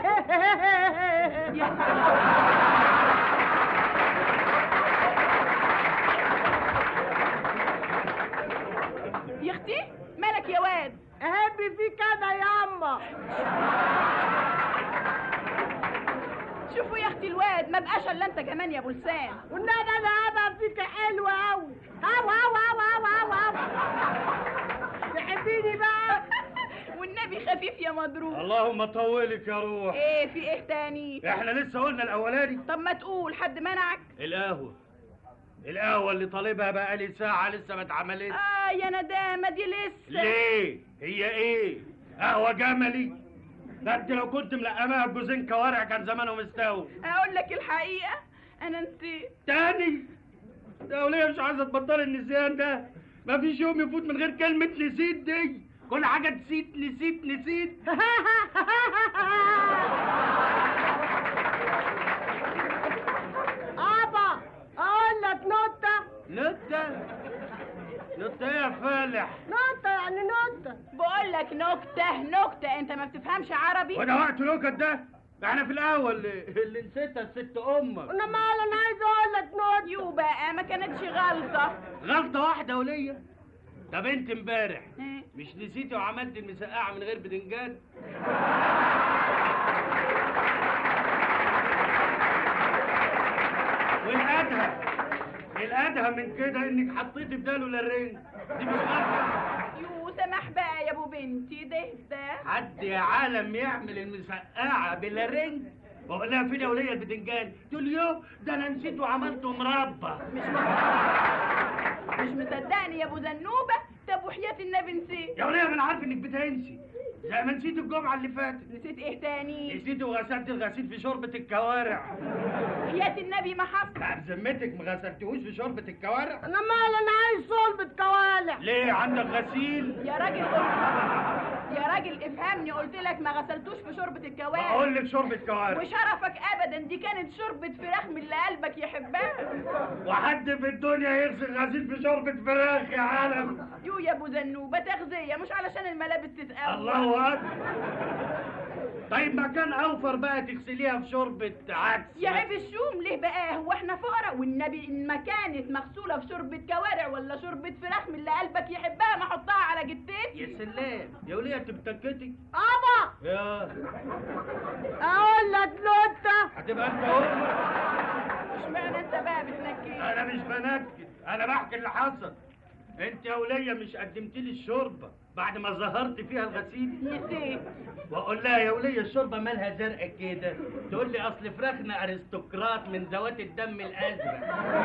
يا اختي مالك يا واد اهب فيك انا ياما شوفوا يا اختي الواد ما بقاش الا انت كمان يا ابو لسان والنبي انا هبقى فيك حلوه قوي او او او او او او تحبيني بقى والنبي خفيف يا مضروب اللهم طولك يا روح ايه في ايه تاني احنا لسه قلنا الاولاني طب ما تقول حد منعك القهوه القهوه اللي طالبها بقالي ساعه لسه ما اتعملتش اه يا ندامه دي لسه ليه هي ايه قهوه جملي ده انت لو كنت ملقماها بجوزين كوارع كان زمانهم استووا اقول لك الحقيقه انا نسيت تاني ده وليه مش عايزه تبطلي النسيان ده مفيش يوم يفوت من غير كلمه نسيت دي كل حاجه نسيت نسيت نسيت ابا اقول لك نقطه نكته نكته ايه يا فالح نقطه يعني نقطه بقول لك نكته نكته انت ما بتفهمش عربي وده وقت نكت ده احنا في الاول اللي, اللي نسيتها الست امك انا مال انا عايز اقول لك نقطه يو بقى ما كانتش غلطه غلطه واحده وليا طب انت امبارح مش نسيتي وعملت المسقعه من غير بدنجان والادهى الادهى من كده انك حطيتي بداله للرنج دي مش غلطه يو سمح بقى يا ابو بنتي ده ده حد يا عالم يعمل المسقعه بلا رنج بقول لها فين يا وليه البدنجان تقول يو ده انا نسيت وعملته مربى مش مصدقني يا ابو زنوبه طب وحياه النبي نسيت يا وليه ما انا عارف انك بتنسي زي ما نسيت الجمعه اللي فاتت نسيت ايه تاني نسيت وغسلت الغسيل في شوربه الكوارع حياه النبي ما حصل بذمتك ما غسلتهوش في شوربه الكوارع انا مال انا عايز صلبة كوالع ليه عندك غسيل يا راجل يا راجل افهمني قلت لك ما غسلتوش في شوربة الكوارع بقول لك شوربه كوارع وشرفك ابدا دي كانت شوربة فراخ من اللي قلبك يحبها وحد في الدنيا يغسل غسيل في شوربه فراخ يا عالم يو يا ابو زنوبة تغذية مش علشان الملابس تتقوى الله اكبر طيب ما كان اوفر بقى تغسليها في شوربه عدس يا عيب الشوم ليه بقى هو احنا فقراء والنبي ان ما كانت مغسوله في شوربه كوارع ولا شوربه فراخ من اللي قلبك يحبها ما احطها على جتتي يا سلام يا وليه انت بتنكتي ابا يا اقول لك نقطه هتبقى انت امك اشمعنى انت بقى بتنكد انا مش بنكد انا بحكي اللي حصل انت يا وليه مش قدمت لي الشوربه بعد ما ظهرت فيها الغسيل نسيت واقول لها يا وليه الشوربه مالها زرقاء كده تقول لي اصل فراخنا ارستقراط من ذوات الدم الازرق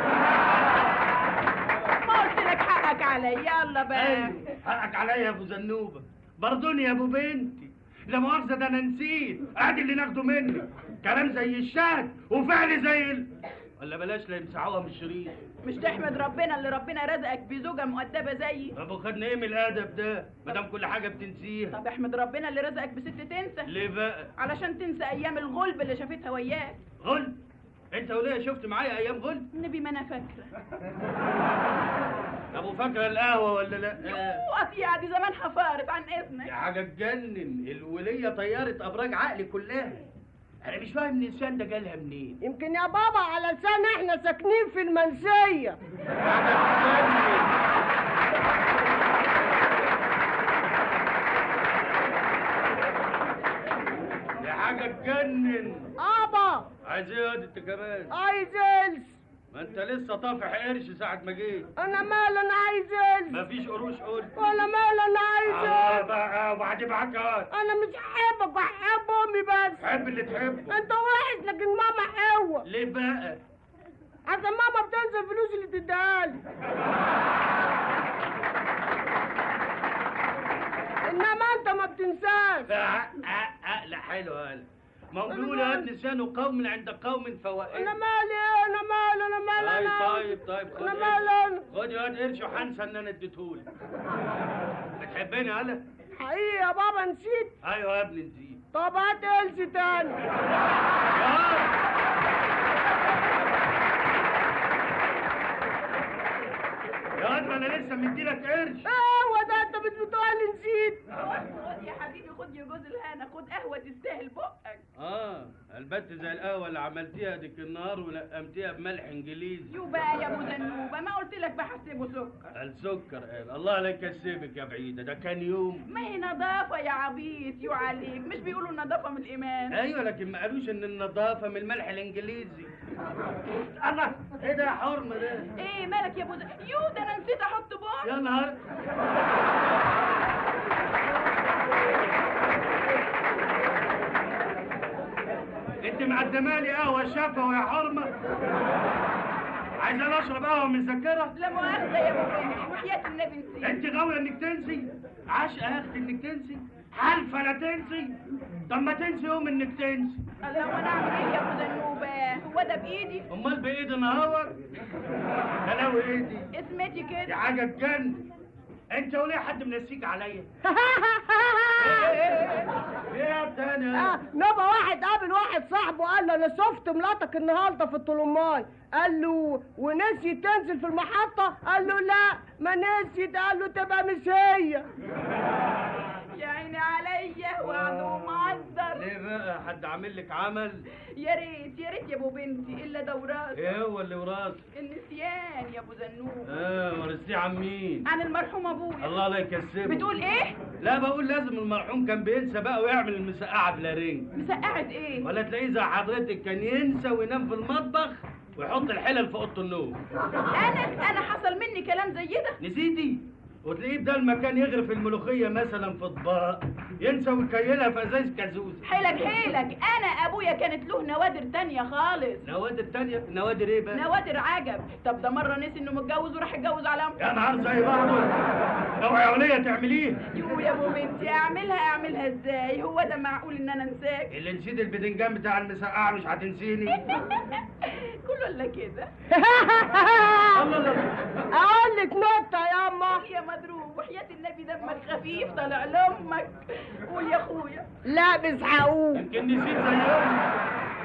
ما قلت لك حقك عليا يلا بقى ايوه حقك عليا يا ابو زنوبه برضوني يا ابو بنتي لا مؤاخذه ده انا نسيت ادي اللي ناخده منك كلام زي الشهد وفعل زي ال... ولا بلاش لا يمسحوها من الشريط مش تحمد ربنا اللي ربنا رزقك بزوجه مؤدبه زيي طب وخدنا ايه من الادب ده ما دام كل حاجه بتنسيها طب احمد ربنا اللي رزقك بست تنسى ليه بقى علشان تنسى ايام الغلب اللي شافتها وياك غلب انت وليه شفت معايا ايام غلب النبي ما انا فاكره ابو فاكره القهوه ولا لا يو قطيعه دي زمانها فارت عن دي اذنك حاجه تجنن الوليه طيرت ابراج عقلي كلها انا مش فاهم النسيان ده جالها منين يمكن يا بابا علشان احنا ساكنين في المنسيه دي حاجه تجنن ابا عايز ايه يا انت كمان عايز إلس ما انت لسه طافح قرش ساعه ما جيت انا مال انا عايز إلس مفيش قروش قلت ولا مال انا عايز آه إلس بقى وبعدين معاك اهو انا مش هحبك بحب امي بس حب اللي تحبه انت وحش لكن ماما حلوه ليه بقى عشان ماما بتنسى الفلوس اللي بتديها لي انما انت ما بتنساش لا آه آه لا حلو هلا ما بيقول يا نسيان قوم عند قوم فوائد انا مالي انا مالي انا مالي طيب انا طيب طيب خد انا قرش. مالي انا خد يا واد قرش وهنسى ان انا اديتهولك بتحبني هلا حقيقي يا بابا نسيت ايوه يا ابني نسيت طب هات إلس تاني يا واد ما انا لسه مديلك قرش ايوه ده انت مش بتقولي نسيت خد يا حبيبي خد يا جوز الهنا خد قهوه تستاهل بقك اه البت زي القهوه اللي عملتيها ديك النهار ولقمتيها بملح انجليزي يو بقى يا ابو زنوبه ما قلت لك بحسبه سكر السكر قال الله لا يكسبك يا بعيده ده كان يوم ما هي نظافه يا عبيط يو عليك مش بيقولوا النظافه من الايمان ايوه لكن ما قالوش ان النظافه من الملح الانجليزي الله ايه ده يا حرمه ده ايه مالك يا ابو زنوبه يو ده انا نسيت احط بقى يا نهار انت معزمالي قهوه شفا ويا حرمه عايز انا اشرب قهوه من الذاكره لا مؤاخذة يا ابو بنتي وحياة النبي نسيت انت غاويه انك تنسي عاشقه يا اختي انك تنسي حالفه لا تنسي طب ما تنسي يوم انك تنسي الله وانا اعمل ايه يا ابو زنوبة هو ده بايدي امال بايدي نهار انا وايدي اسمتي دي كده حاجه تجنن انت وليه حد منسيك عليا ايه يا تاني آه، نبقى واحد قابل واحد صاحبه قال له انا شفت مراتك النهارده في الطلماي قال له ونسيت تنزل في المحطه قال له لا ما نسيت قال له تبقى مش هي يا عيني عليا وعدو معذر ليه بقى حد عامل لك عمل يا ريت يا ريت يا ابو بنتي الا ده وراث ايه هو اللي وراسك النسيان يا ابو زنوب اه ورثتيه عن مين عن المرحوم ابويا الله لا يكسبه بتقول ايه لا بقول لازم المرحوم كان بينسى بقى ويعمل المسقعه بلارين مسقعة ايه ولا تلاقيه زي حضرتك كان ينسى وينام في المطبخ ويحط الحلل في اوضه النوم انا انا حصل مني كلام زي ده نسيتي وتلاقيه بدل ما كان يغرف الملوخيه مثلا في اطباق ينسى ويكيلها في ازاز كازوز حيلك حيلك انا ابويا كانت له نوادر تانية خالص نوادر تانية نوادر ايه بقى؟ نوادر عجب طب ده مرة نسي انه متجوز وراح يتجوز على امه يا نهار زي بعضه اوعي يا وليه تعمليه يو يا ابو بنتي اعملها اعملها ازاي هو ده معقول ان انا انساك اللي نسيت البدنجان بتاع المسقعه مش هتنسيني كله الا كده اقول لك نقطه يا اما يا مضروب وحياة النبي دمك خفيف طالع لامك قول يا اخويا لا مش هقول يمكن نسيت زي امي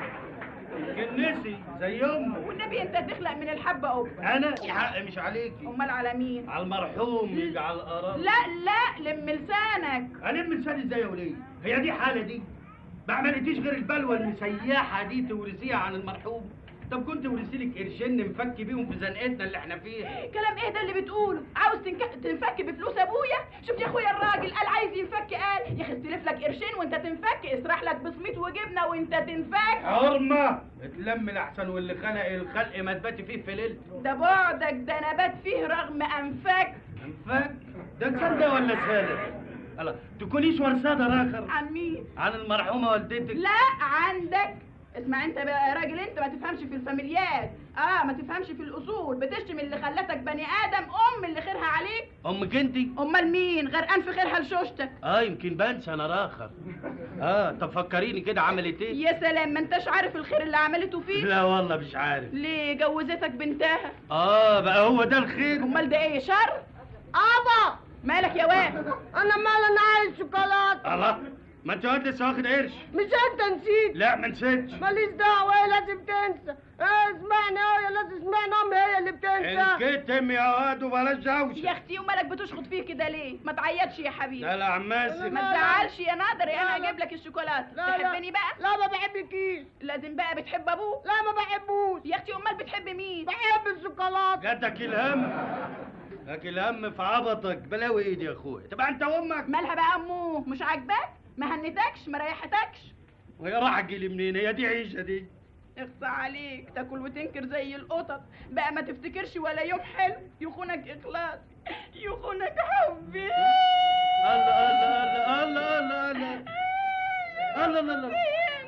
يمكن نسي زي امه والنبي انت تخلق من الحبة قبة انا حق مش عليكي امال على مين على المرحوم يجعل قرار لا لا لم لسانك هنم لساني ازاي يا وليه هي دي حاله دي ما عملتيش غير البلوه المسيحه دي تورثيها عن المرحوم طب كنت ورثي لك قرشين نفك بيهم في زنقتنا اللي احنا فيها كلام ايه ده اللي بتقوله عاوز تنك... تنفك بفلوس ابويا شوف يا اخويا الراجل قال عايز ينفك قال يا اخي استلف لك قرشين وانت تنفك اسرح لك بسميط وجبنه وانت تنفك حرمه اتلم الاحسن واللي خلق الخلق ما تباتي فيه في ليلته ده بعدك ده نبات فيه رغم انفك انفك ده تصدق ولا سالك الله تكونيش ورثاده راخر عن مين عن المرحومه والدتك لا عندك اسمع انت بقى يا راجل انت ما تفهمش في الفاميليات اه ما تفهمش في الاصول بتشتم اللي خلتك بني ادم ام اللي خيرها عليك امك انتي امال مين غرقان في خيرها لشوشتك اه يمكن بنسى انا راخر اه طب فكريني كده عملت ايه يا سلام ما انتش عارف الخير اللي عملته فيك لا والله مش عارف ليه جوزتك بنتها اه بقى هو ده الخير امال ده ايه شر ابا مالك يا واد انا مال انا عايز شوكولاته الله ما انت واد لسه واخد قرش مش انت نسيت لا ما نسيتش ماليش دعوه هي لازم تنسى اه اسمعني هي لازم اسمعني امي هي اللي بتنسى الكتم يا واد وبلاش دوشه يا اختي ومالك بتشخط فيه كده ليه ما تعيطش يا حبيبي لا لا عماسي ما تزعلش يا نادر انا اجيب لك الشوكولاته لا، لا. تحبني بقى لا ما بحبكيش لازم بقى بتحب ابوه لا ما بحبوش يا اختي امال بتحب مين بحب الشوكولاته جاتك الهم جاتك الهم في عبطك بلاوي ايدي يا اخويا تبقى انت وامك مالها بقى امه مش عاجباك ما هنتكش ما ريحتكش وهي راح تجيلي منين هي دي عيشه دي اخصى عليك تاكل وتنكر زي القطط بقى ما تفتكرش ولا يوم حلو يخونك اخلاص يخونك حبي الله الله الله الله الله الله الله الله الله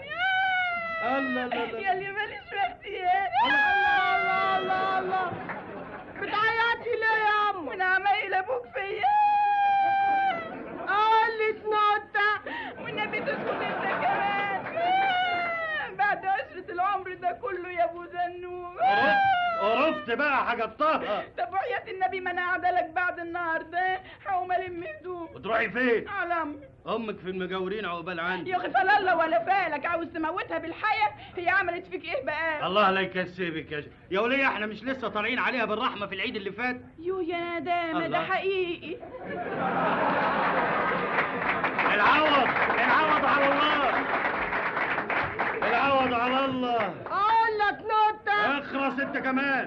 الله الله الله يا اللي ماليش وقت يا الله الله الله الله بتعيطي ليه يا اما من عمايل ابوك فيا قالت نوتة والنبي تسكت انت كمان بعد عشرة العمر ده كله يا ابو زنوب قرفت بقى حاجطها طب وحياة النبي ما انا قاعده لك بعد النهار ده هقوم الم هدوم وتروحي فين على امي امك في المجاورين عقبال عندي يا اخي فلا ولا فالك عاوز تموتها بالحياة هي عملت فيك ايه بقى الله لا يكسبك يا ش... يا وليه احنا مش لسه طالعين عليها بالرحمه في العيد اللي فات يو يا ندامة ده الله. حقيقي العوض العوض على الله العوض على الله اقول لك نوتة اخرس انت كمان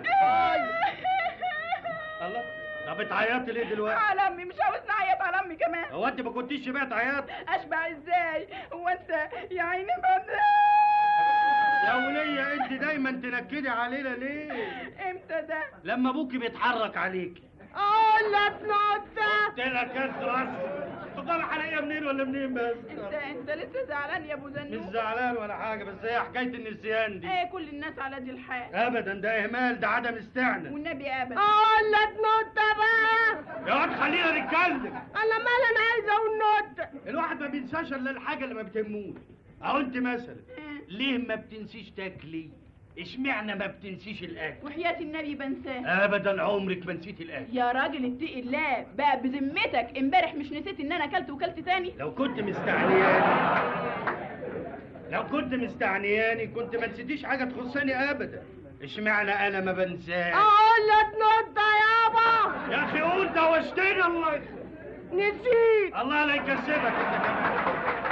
الله طب بتعيطي ليه دلوقتي على امي مش عاوز نعيط على امي كمان هو انت ما كنتيش شبعت عياط اشبع ازاي هو انت يا عيني ما يا وليه انت دايما تنكدي علينا ليه امتى ده لما ابوكي بيتحرك عليك اقول لك نوتة قلت لك اخرس طب انا هلاقيها منين ولا منين بس انت انت لسه زعلان يا ابو مش زنوب زعلان ولا حاجه بس هي حكايه النسيان دي ايه كل الناس على دي الحال ابدا ده اهمال ده عدم استعنى والنبي ابدا قلت نوتة بقى يا واد خلينا نتكلم انا مال انا عايزه اقول نوتة الواحد ما بينساش الا الحاجه اللي ما بتهموش اهو انت مثلا ليه ما بتنسيش تاكلي اشمعنى ما بتنسيش الاكل وحياة النبي بنساه ابدا عمرك ما نسيت الاكل يا راجل اتقي الله بقى بذمتك امبارح مش نسيت ان انا اكلت وكلت تاني لو كنت مستعنياني لو كنت مستعنياني كنت ما نسيتيش حاجه تخصني ابدا اشمعنى انا ما بنساش قلت نوتة يابا يا اخي قول دوشتني الله يخليك. نسيت الله لا يكسبك انت كمان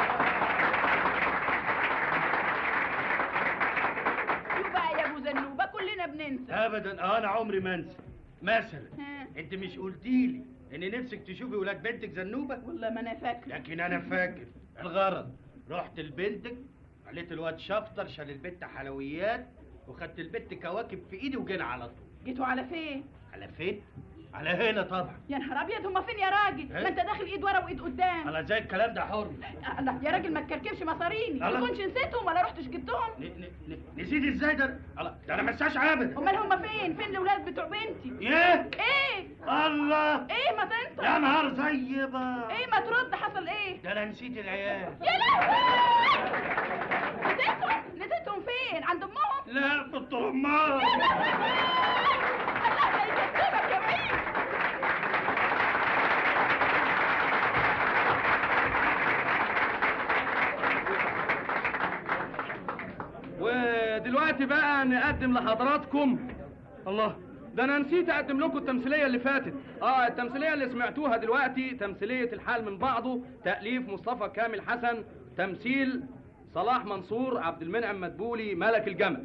شوف بقى يا ابو زنوبه كلنا بننسى ابدا انا عمري ما انسى مثلا ها. انت مش قلتي لي ان نفسك تشوفي ولاد بنتك زنوبه والله ما انا فاكره لكن انا فاكر الغرض رحت لبنتك خليت الواد شفطر شال البت حلويات وخدت البت كواكب في ايدي وجينا على طول جيتوا على فين على فين على هنا طبعا يا نهار ابيض هما فين يا راجل ها؟ ما انت داخل ايد ورا وايد قدام على زي الكلام ده حر الله يا راجل ما تكركبش مصاريني ما الله. كنتش نسيتهم ولا رحتش جبتهم ن- ن- ن- نسيت ازاي ده الله ده انا ما انساش ابدا امال هما فين فين الاولاد بتوع بنتي ايه ايه الله ايه ما تنطق يا نهار زي بعض ايه ما ترد حصل ايه ده انا نسيت العيال يا لهوي نسيتهم نسيتهم فين عند امهم لا في الطرمات الله لا يكسبك يا بعيد ودلوقتي بقى نقدم لحضراتكم الله ده انا نسيت اقدم لكم التمثيليه اللي فاتت اه التمثيليه اللي سمعتوها دلوقتي تمثيليه الحال من بعضه تاليف مصطفى كامل حسن تمثيل صلاح منصور عبد المنعم مدبولي ملك الجمل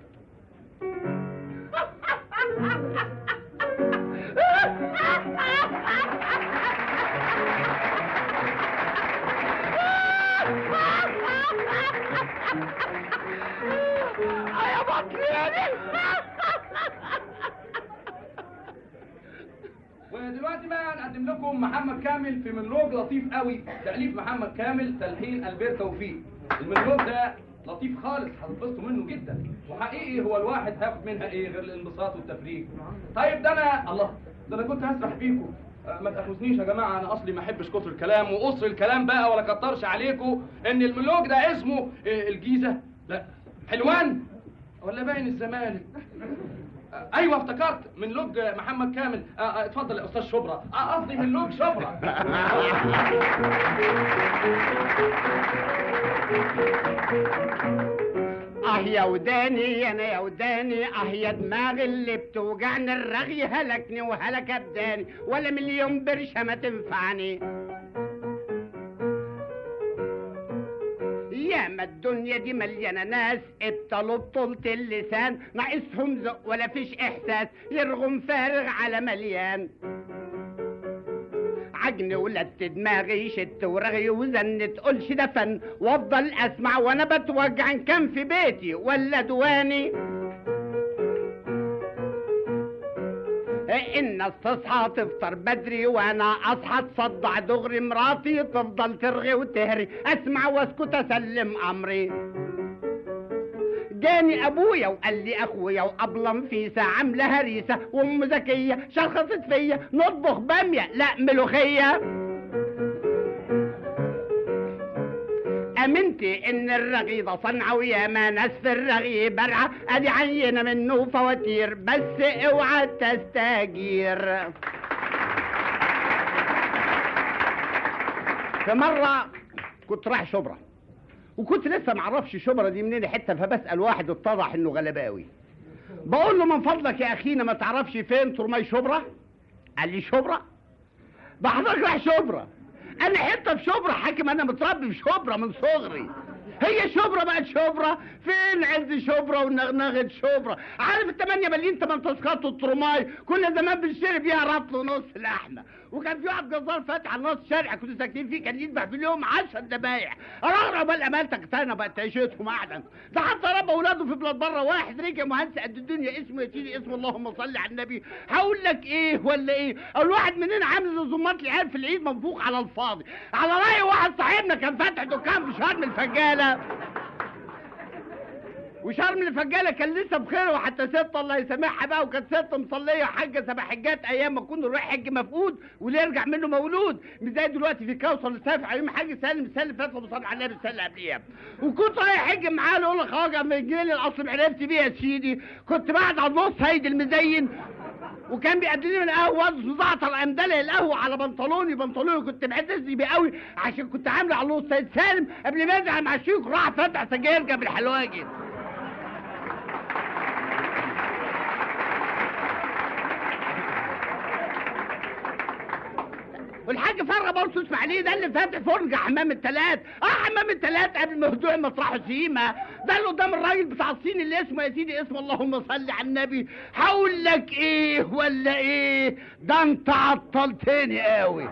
يا بطني ودلوقتي بقى نقدم لكم محمد كامل في منلوج لطيف قوي تأليف محمد كامل تلحين ألبير توفيق المنلوج ده لطيف خالص هتتبسطوا منه جدا وحقيقي هو الواحد هياخد منها ايه غير الانبساط والتفريج طيب ده انا الله ده انا كنت هسرح بيكم آه، ما تاخذنيش يا جماعه انا اصلي ما احبش كتر الكلام وقصر الكلام بقى ولا كترش عليكم ان المنلوج ده اسمه آه، الجيزه لا حلوان ولا باين الزمالك آه، ايوه افتكرت من لوج محمد كامل آه، آه، اتفضل يا استاذ شبرا آه، قصدي من لوج شبرا اه يا وداني انا يا وداني اه يا دماغي اللي بتوجعني الرغي هلكني وهلك ابداني ولا مليون برشة ما تنفعني يا ما الدنيا دي مليانة ناس ابطلوا بطولة اللسان ناقصهم ذوق ولا فيش احساس يرغم فارغ على مليان عجن ولدت دماغي شت ورغي وزن تقولش ده فن وافضل اسمع وانا بتوجع ان كان في بيتي ولا دواني الناس تصحى تفطر بدري وانا اصحى تصدع دغري مراتي تفضل ترغي وتهري اسمع واسكت اسلم امري جاني ابويا وقال لي اخويا وابلم فيسه عامله هريسه وام زكيه شخصت فيا نطبخ باميه لا ملوخيه امنتي ان الرغي ده صنعه ويا ما ناس في الرغي برعه ادي عينه منه فواتير بس اوعى تستاجير في مره كنت رايح شبرا وكنت لسه معرفش شبرا دي منين حته فبسال واحد اتضح انه غلباوي بقول له من فضلك يا اخينا ما تعرفش فين ترمي شبرا قال لي شبرا ده حضرتك رايح شبرا انا حته في شبرا حاكم انا متربي في شبرا من صغري هي شبرا بقت شبرا فين عز شبرا ونغنغه شبرا عارف التمانية مليون تمن تذكرة الترماي كنا زمان بنشتري بيها رطل ونص لحمه وكان في واحد جزار فاتح على نص الشارع كنتوا ساكنين فيه كان يذبح في اليوم 10 دبايع انا بل امالتك انا بقت عيشتهم اعدم ده حتى ربى اولاده في بلاد بره واحد رجع مهندس قد الدنيا اسمه يا سيدي اسمه اللهم صل على النبي هقول لك ايه ولا ايه الواحد مننا عامل زي زمات العيال في العيد منفوخ على الفاضي على راي واحد صاحبنا كان فاتح دكان في شرم الفجاله وشرم الفجاله كان لسه بخير وحتى ست الله يسامحها بقى وكانت ست مصليه حاجه سبع حجات ايام ما كنا نروح حج مفقود واللي يرجع منه مولود مش زي دلوقتي في كوثر لسافع يوم حاج سالم السنه اللي فاتت وصلى على النبي السنه اللي قبليها وكنت رايح حج معاه اقول لك خواجه اما يجي لي الاصل عرفت بيه يا سيدي كنت بعد على النص هيدي المزين وكان بيقدم لي من قهوه زعتر امدلع القهوه على بنطلوني بنطلوني كنت معتز بيه قوي عشان كنت عامله على النص سيد سالم قبل ما يرجع مع الشيخ راح فتح سجاير جنب الحلواجي والحاج فرة برضه اسماعيليه ده اللي فاتح فرن حمام التلات اه حمام التلات قبل ما هدوء مطرحه سيما ده اللي قدام الراجل بتاع الصين اللي اسمه يا سيدي اسمه اللهم صل على النبي هقول لك ايه ولا ايه ده انت عطلتني قوي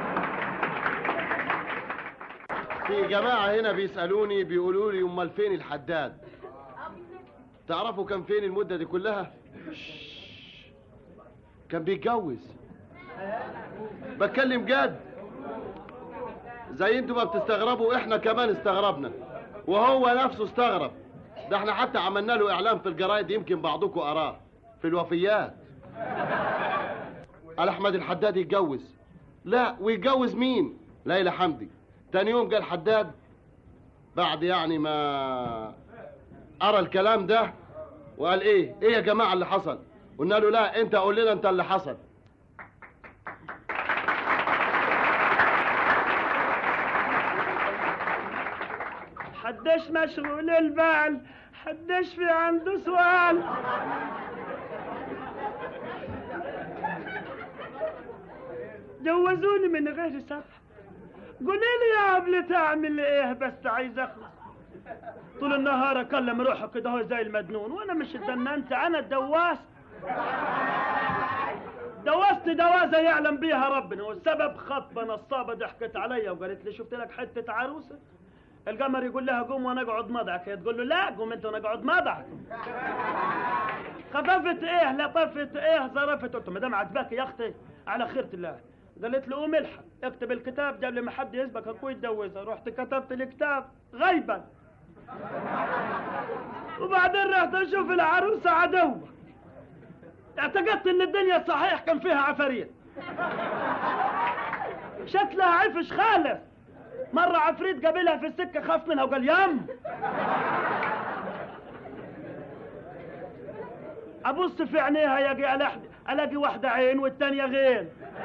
في جماعة هنا بيسألوني بيقولوا لي أمال فين الحداد؟ تعرفوا كان فين المدة دي كلها؟ شش. كان بيتجوز بتكلم جد زي انتوا ما بتستغربوا احنا كمان استغربنا وهو نفسه استغرب ده احنا حتى عملنا له اعلان في الجرايد يمكن بعضكم قراه في الوفيات قال احمد الحداد يتجوز لا ويتجوز مين ليلى حمدي تاني يوم قال حداد بعد يعني ما قرا الكلام ده وقال ايه ايه يا جماعه اللي حصل قلنا له لا انت قول لنا انت اللي حصل حدش مشغول البال حدش في عنده سؤال جوزوني من غير سبب قولي لي يا قبل تعمل ايه بس عايز اخلص طول النهار اكلم روحي كده هو زي المجنون وانا مش اتجننت انا اتدوست دوست دوازه يعلم بيها ربنا والسبب خطبه نصابه ضحكت عليا وقالت لي شفت لك حته عروسه القمر يقول لها قوم وانا اقعد مضعك هي تقول له لا قوم انت وانا اقعد مضعك خففت ايه لطفت ايه ظرفت قلت ما دام عجباك يا اختي على خيرة الله قالت له قوم الحق اكتب الكتاب قبل ما حد يسبك اخوي يتجوزها رحت كتبت الكتاب غيبا وبعدين رحت اشوف العروسه عدوه اعتقدت ان الدنيا صحيح كان فيها عفاريت شكلها عفش خالص مرة عفريت قابلها في السكة خاف منها وقال يم أبص في عينيها يجي ألاقي ألاقي واحدة عين والتانية غين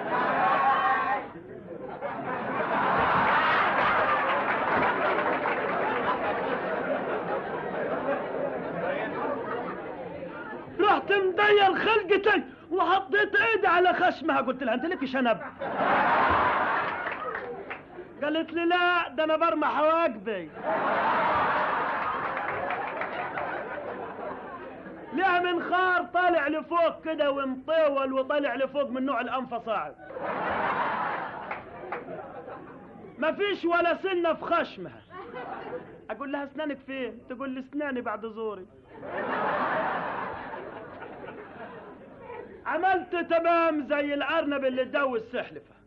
رحت مدير خلقتي وحطيت ايدي على خشمها قلت لها انت لك شنب قالت لي لا ده انا برمى حواجبي ليها منخار طالع لفوق كده ومطول وطالع لفوق من نوع الانفه صاعد ما فيش ولا سنه في خشمها اقول لها اسنانك فين تقول لي اسناني بعد زوري عملت تمام زي الارنب اللي اتجوز سحلفه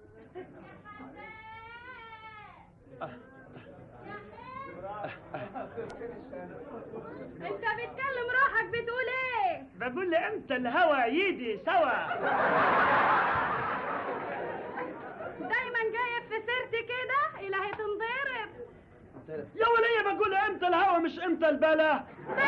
انت بتكلم روحك بتقول ايه بقول لي امتى الهوى يجي سوا دايما جايب في سيرتي كده الهي تنضرب يا ولية بقول امتى الهوى مش امتى البلا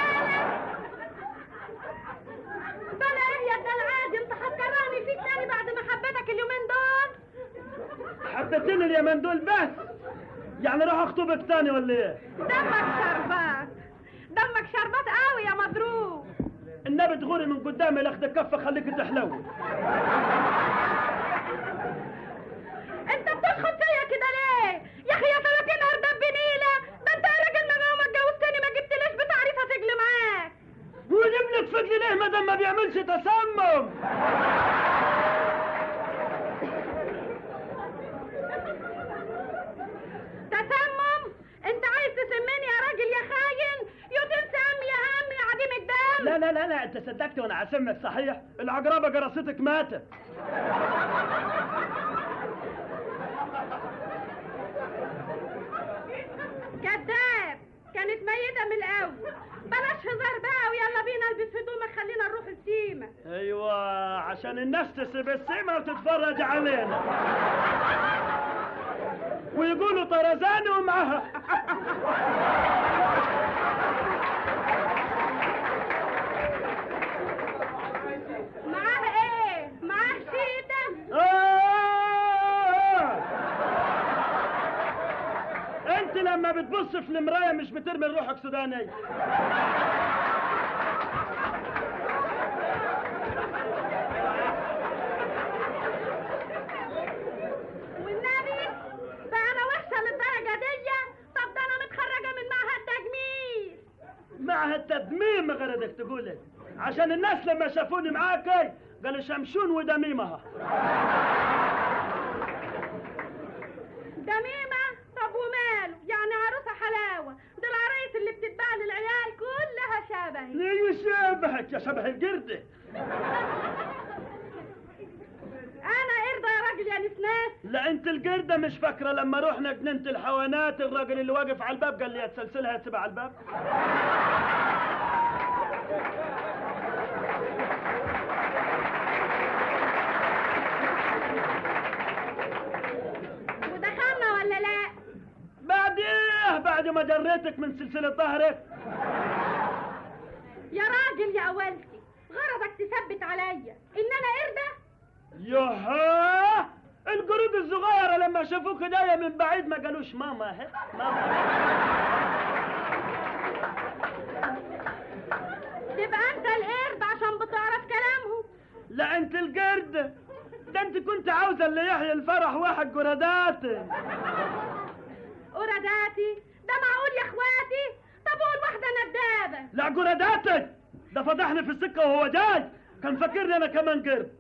بلا ايه يا ده العادي انت هتكرهني فيك تاني بعد ما حبيتك اليومين دول حبيتني اليمن دول بس يعني راح اخطبك تاني ولا ايه دمك شربات دمك شربات قوي يا مضروب النبي تغوري من قدامي لاخد كفه خليك تحلوي انت بتسخط فيا كده ليه يا اخي يا سلاكين اردب بنيله ده انت يا راجل من يوم ما اتجوزتني ما جبتليش بتعريفه تجلي معاك ويجيب لك فجل ليه ما دام ما بيعملش تسمم لا لا لا لا انت صدقت وانا عاسمك صحيح العقربه جرستك ماتت كذاب كانت ميتة من الأول بلاش هزار بقى ويلا بينا البس هدومك خلينا نروح السيما ايوه عشان الناس تسيب السيما وتتفرج علينا ويقولوا طرزاني ومعها معاه ايه؟ معاه شيدة؟ آه! انت لما بتبص في المرايه مش بترمي روحك سوداني والنبي بقى انا وحشة للدرجة دي طب ده انا متخرجة من معهد تجميل معها التدميم غردك تقولي عشان الناس لما شافوني معاك قالوا شمشون ودميمها دميمة طب وماله يعني عروسة حلاوة دي العرايس اللي بتتباع للعيال كلها شبهي ليه شبهك يا شبه القردة انا قردة يا راجل يا نسناس لا انت القردة مش فاكرة لما رحنا جنينة الحيوانات الراجل اللي واقف على الباب قال لي تسلسلها تسيبها على الباب ودخلنا ولا لا بعد ايه بعد ما جريتك من سلسلة ظهرك يا راجل يا اولتي غرضك تثبت عليا ان انا قردة يوها القرود الصغيرة لما شافوك جاية من بعيد ما قالوش ماما اهي ماما تبقى انت القرد عشان بتعرف كلامهم لا انت القرد ده انت كنت عاوزة اللي يحيي الفرح واحد قرادات قراداتي ده معقول يا اخواتي طب قول واحدة ندابة لا قراداتك ده فضحني في السكة وهو جاي كان فاكرني انا كمان قرد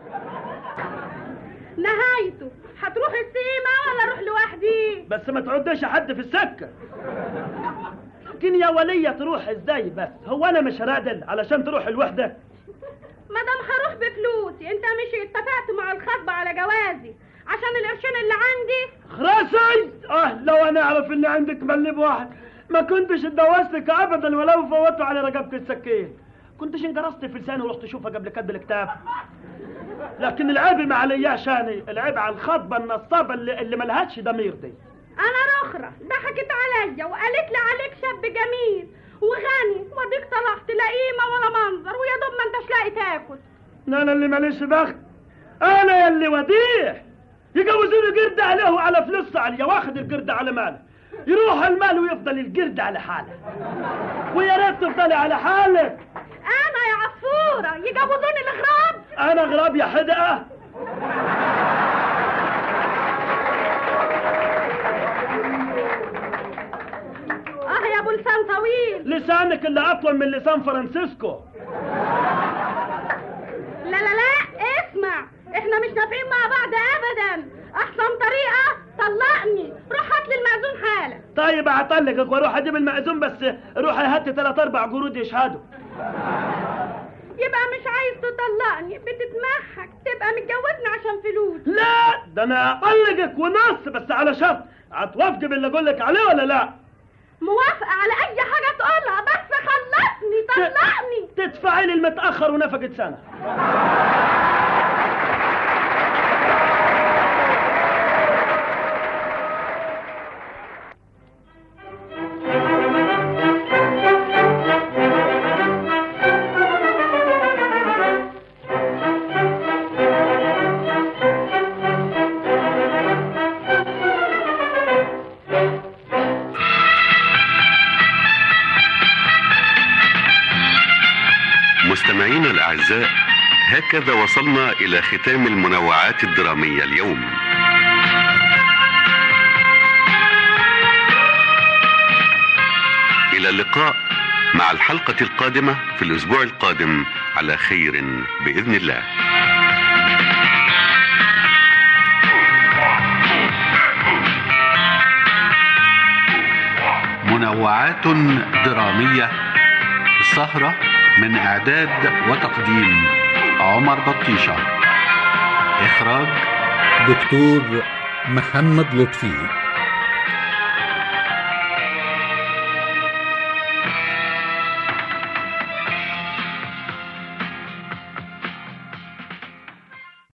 نهايته هتروح السيما ولا اروح لوحدي بس ما تعدش حد في السكة لكن يا ولية تروح ازاي بس هو انا مش رادل علشان تروح الوحدة مادام هروح بفلوسي انت مش اتفقت مع الخطبة على جوازي عشان القرشين اللي عندي خراسي اه لو انا اعرف ان عندك مليب واحد ما كنتش اتجوزتك ابدا ولو فوتوا على رقبة السكين كنتش انقرصت في لساني ورحت اشوفها قبل كتب الكتاب لكن العيب ما علياش انا العيب على الخطبة النصابة اللي, اللي ملهاش ضمير دي انا رخرة ضحكت عليا وقالت لي عليك شاب جميل وغني واديك طلعت لا قيمة ولا منظر ويا دوب ما انتش لاقي تاكل انا اللي ماليش بخت انا اللي وديع يجوزوني قرد عليه وعلى فلوس عليا واخد القرد على ماله يروح المال ويفضل القرد على حاله ويا ريت تفضلي على حالك انا يا عصفورة يجوزوني الغراب انا غراب يا حدقه اه يا ابو لسان طويل لسانك اللي اطول من لسان فرانسيسكو لا لا لا اسمع احنا مش نافعين مع بعض ابدا احسن طريقة طلقني روح هات لي المأذون حالا طيب اعطلقك واروح اجيب المأذون بس روحي هات ثلاث اربع قرود يشهدوا يبقى مش عايز تطلقني بتتمحك تبقى متجوزني عشان فلوس لا ده انا اطلقك ونص بس على شرط هتوافقي باللي اقول لك عليه ولا لا موافقة على اي حاجة تقولها بس خلصني طلقني تدفعي لي المتاخر ونفقه سنه مستمعينا الأعزاء هكذا وصلنا إلى ختام المنوعات الدرامية اليوم إلى اللقاء مع الحلقة القادمة في الأسبوع القادم على خير بإذن الله منوعات درامية السهرة من إعداد وتقديم عمر بطيشة إخراج دكتور محمد لطفي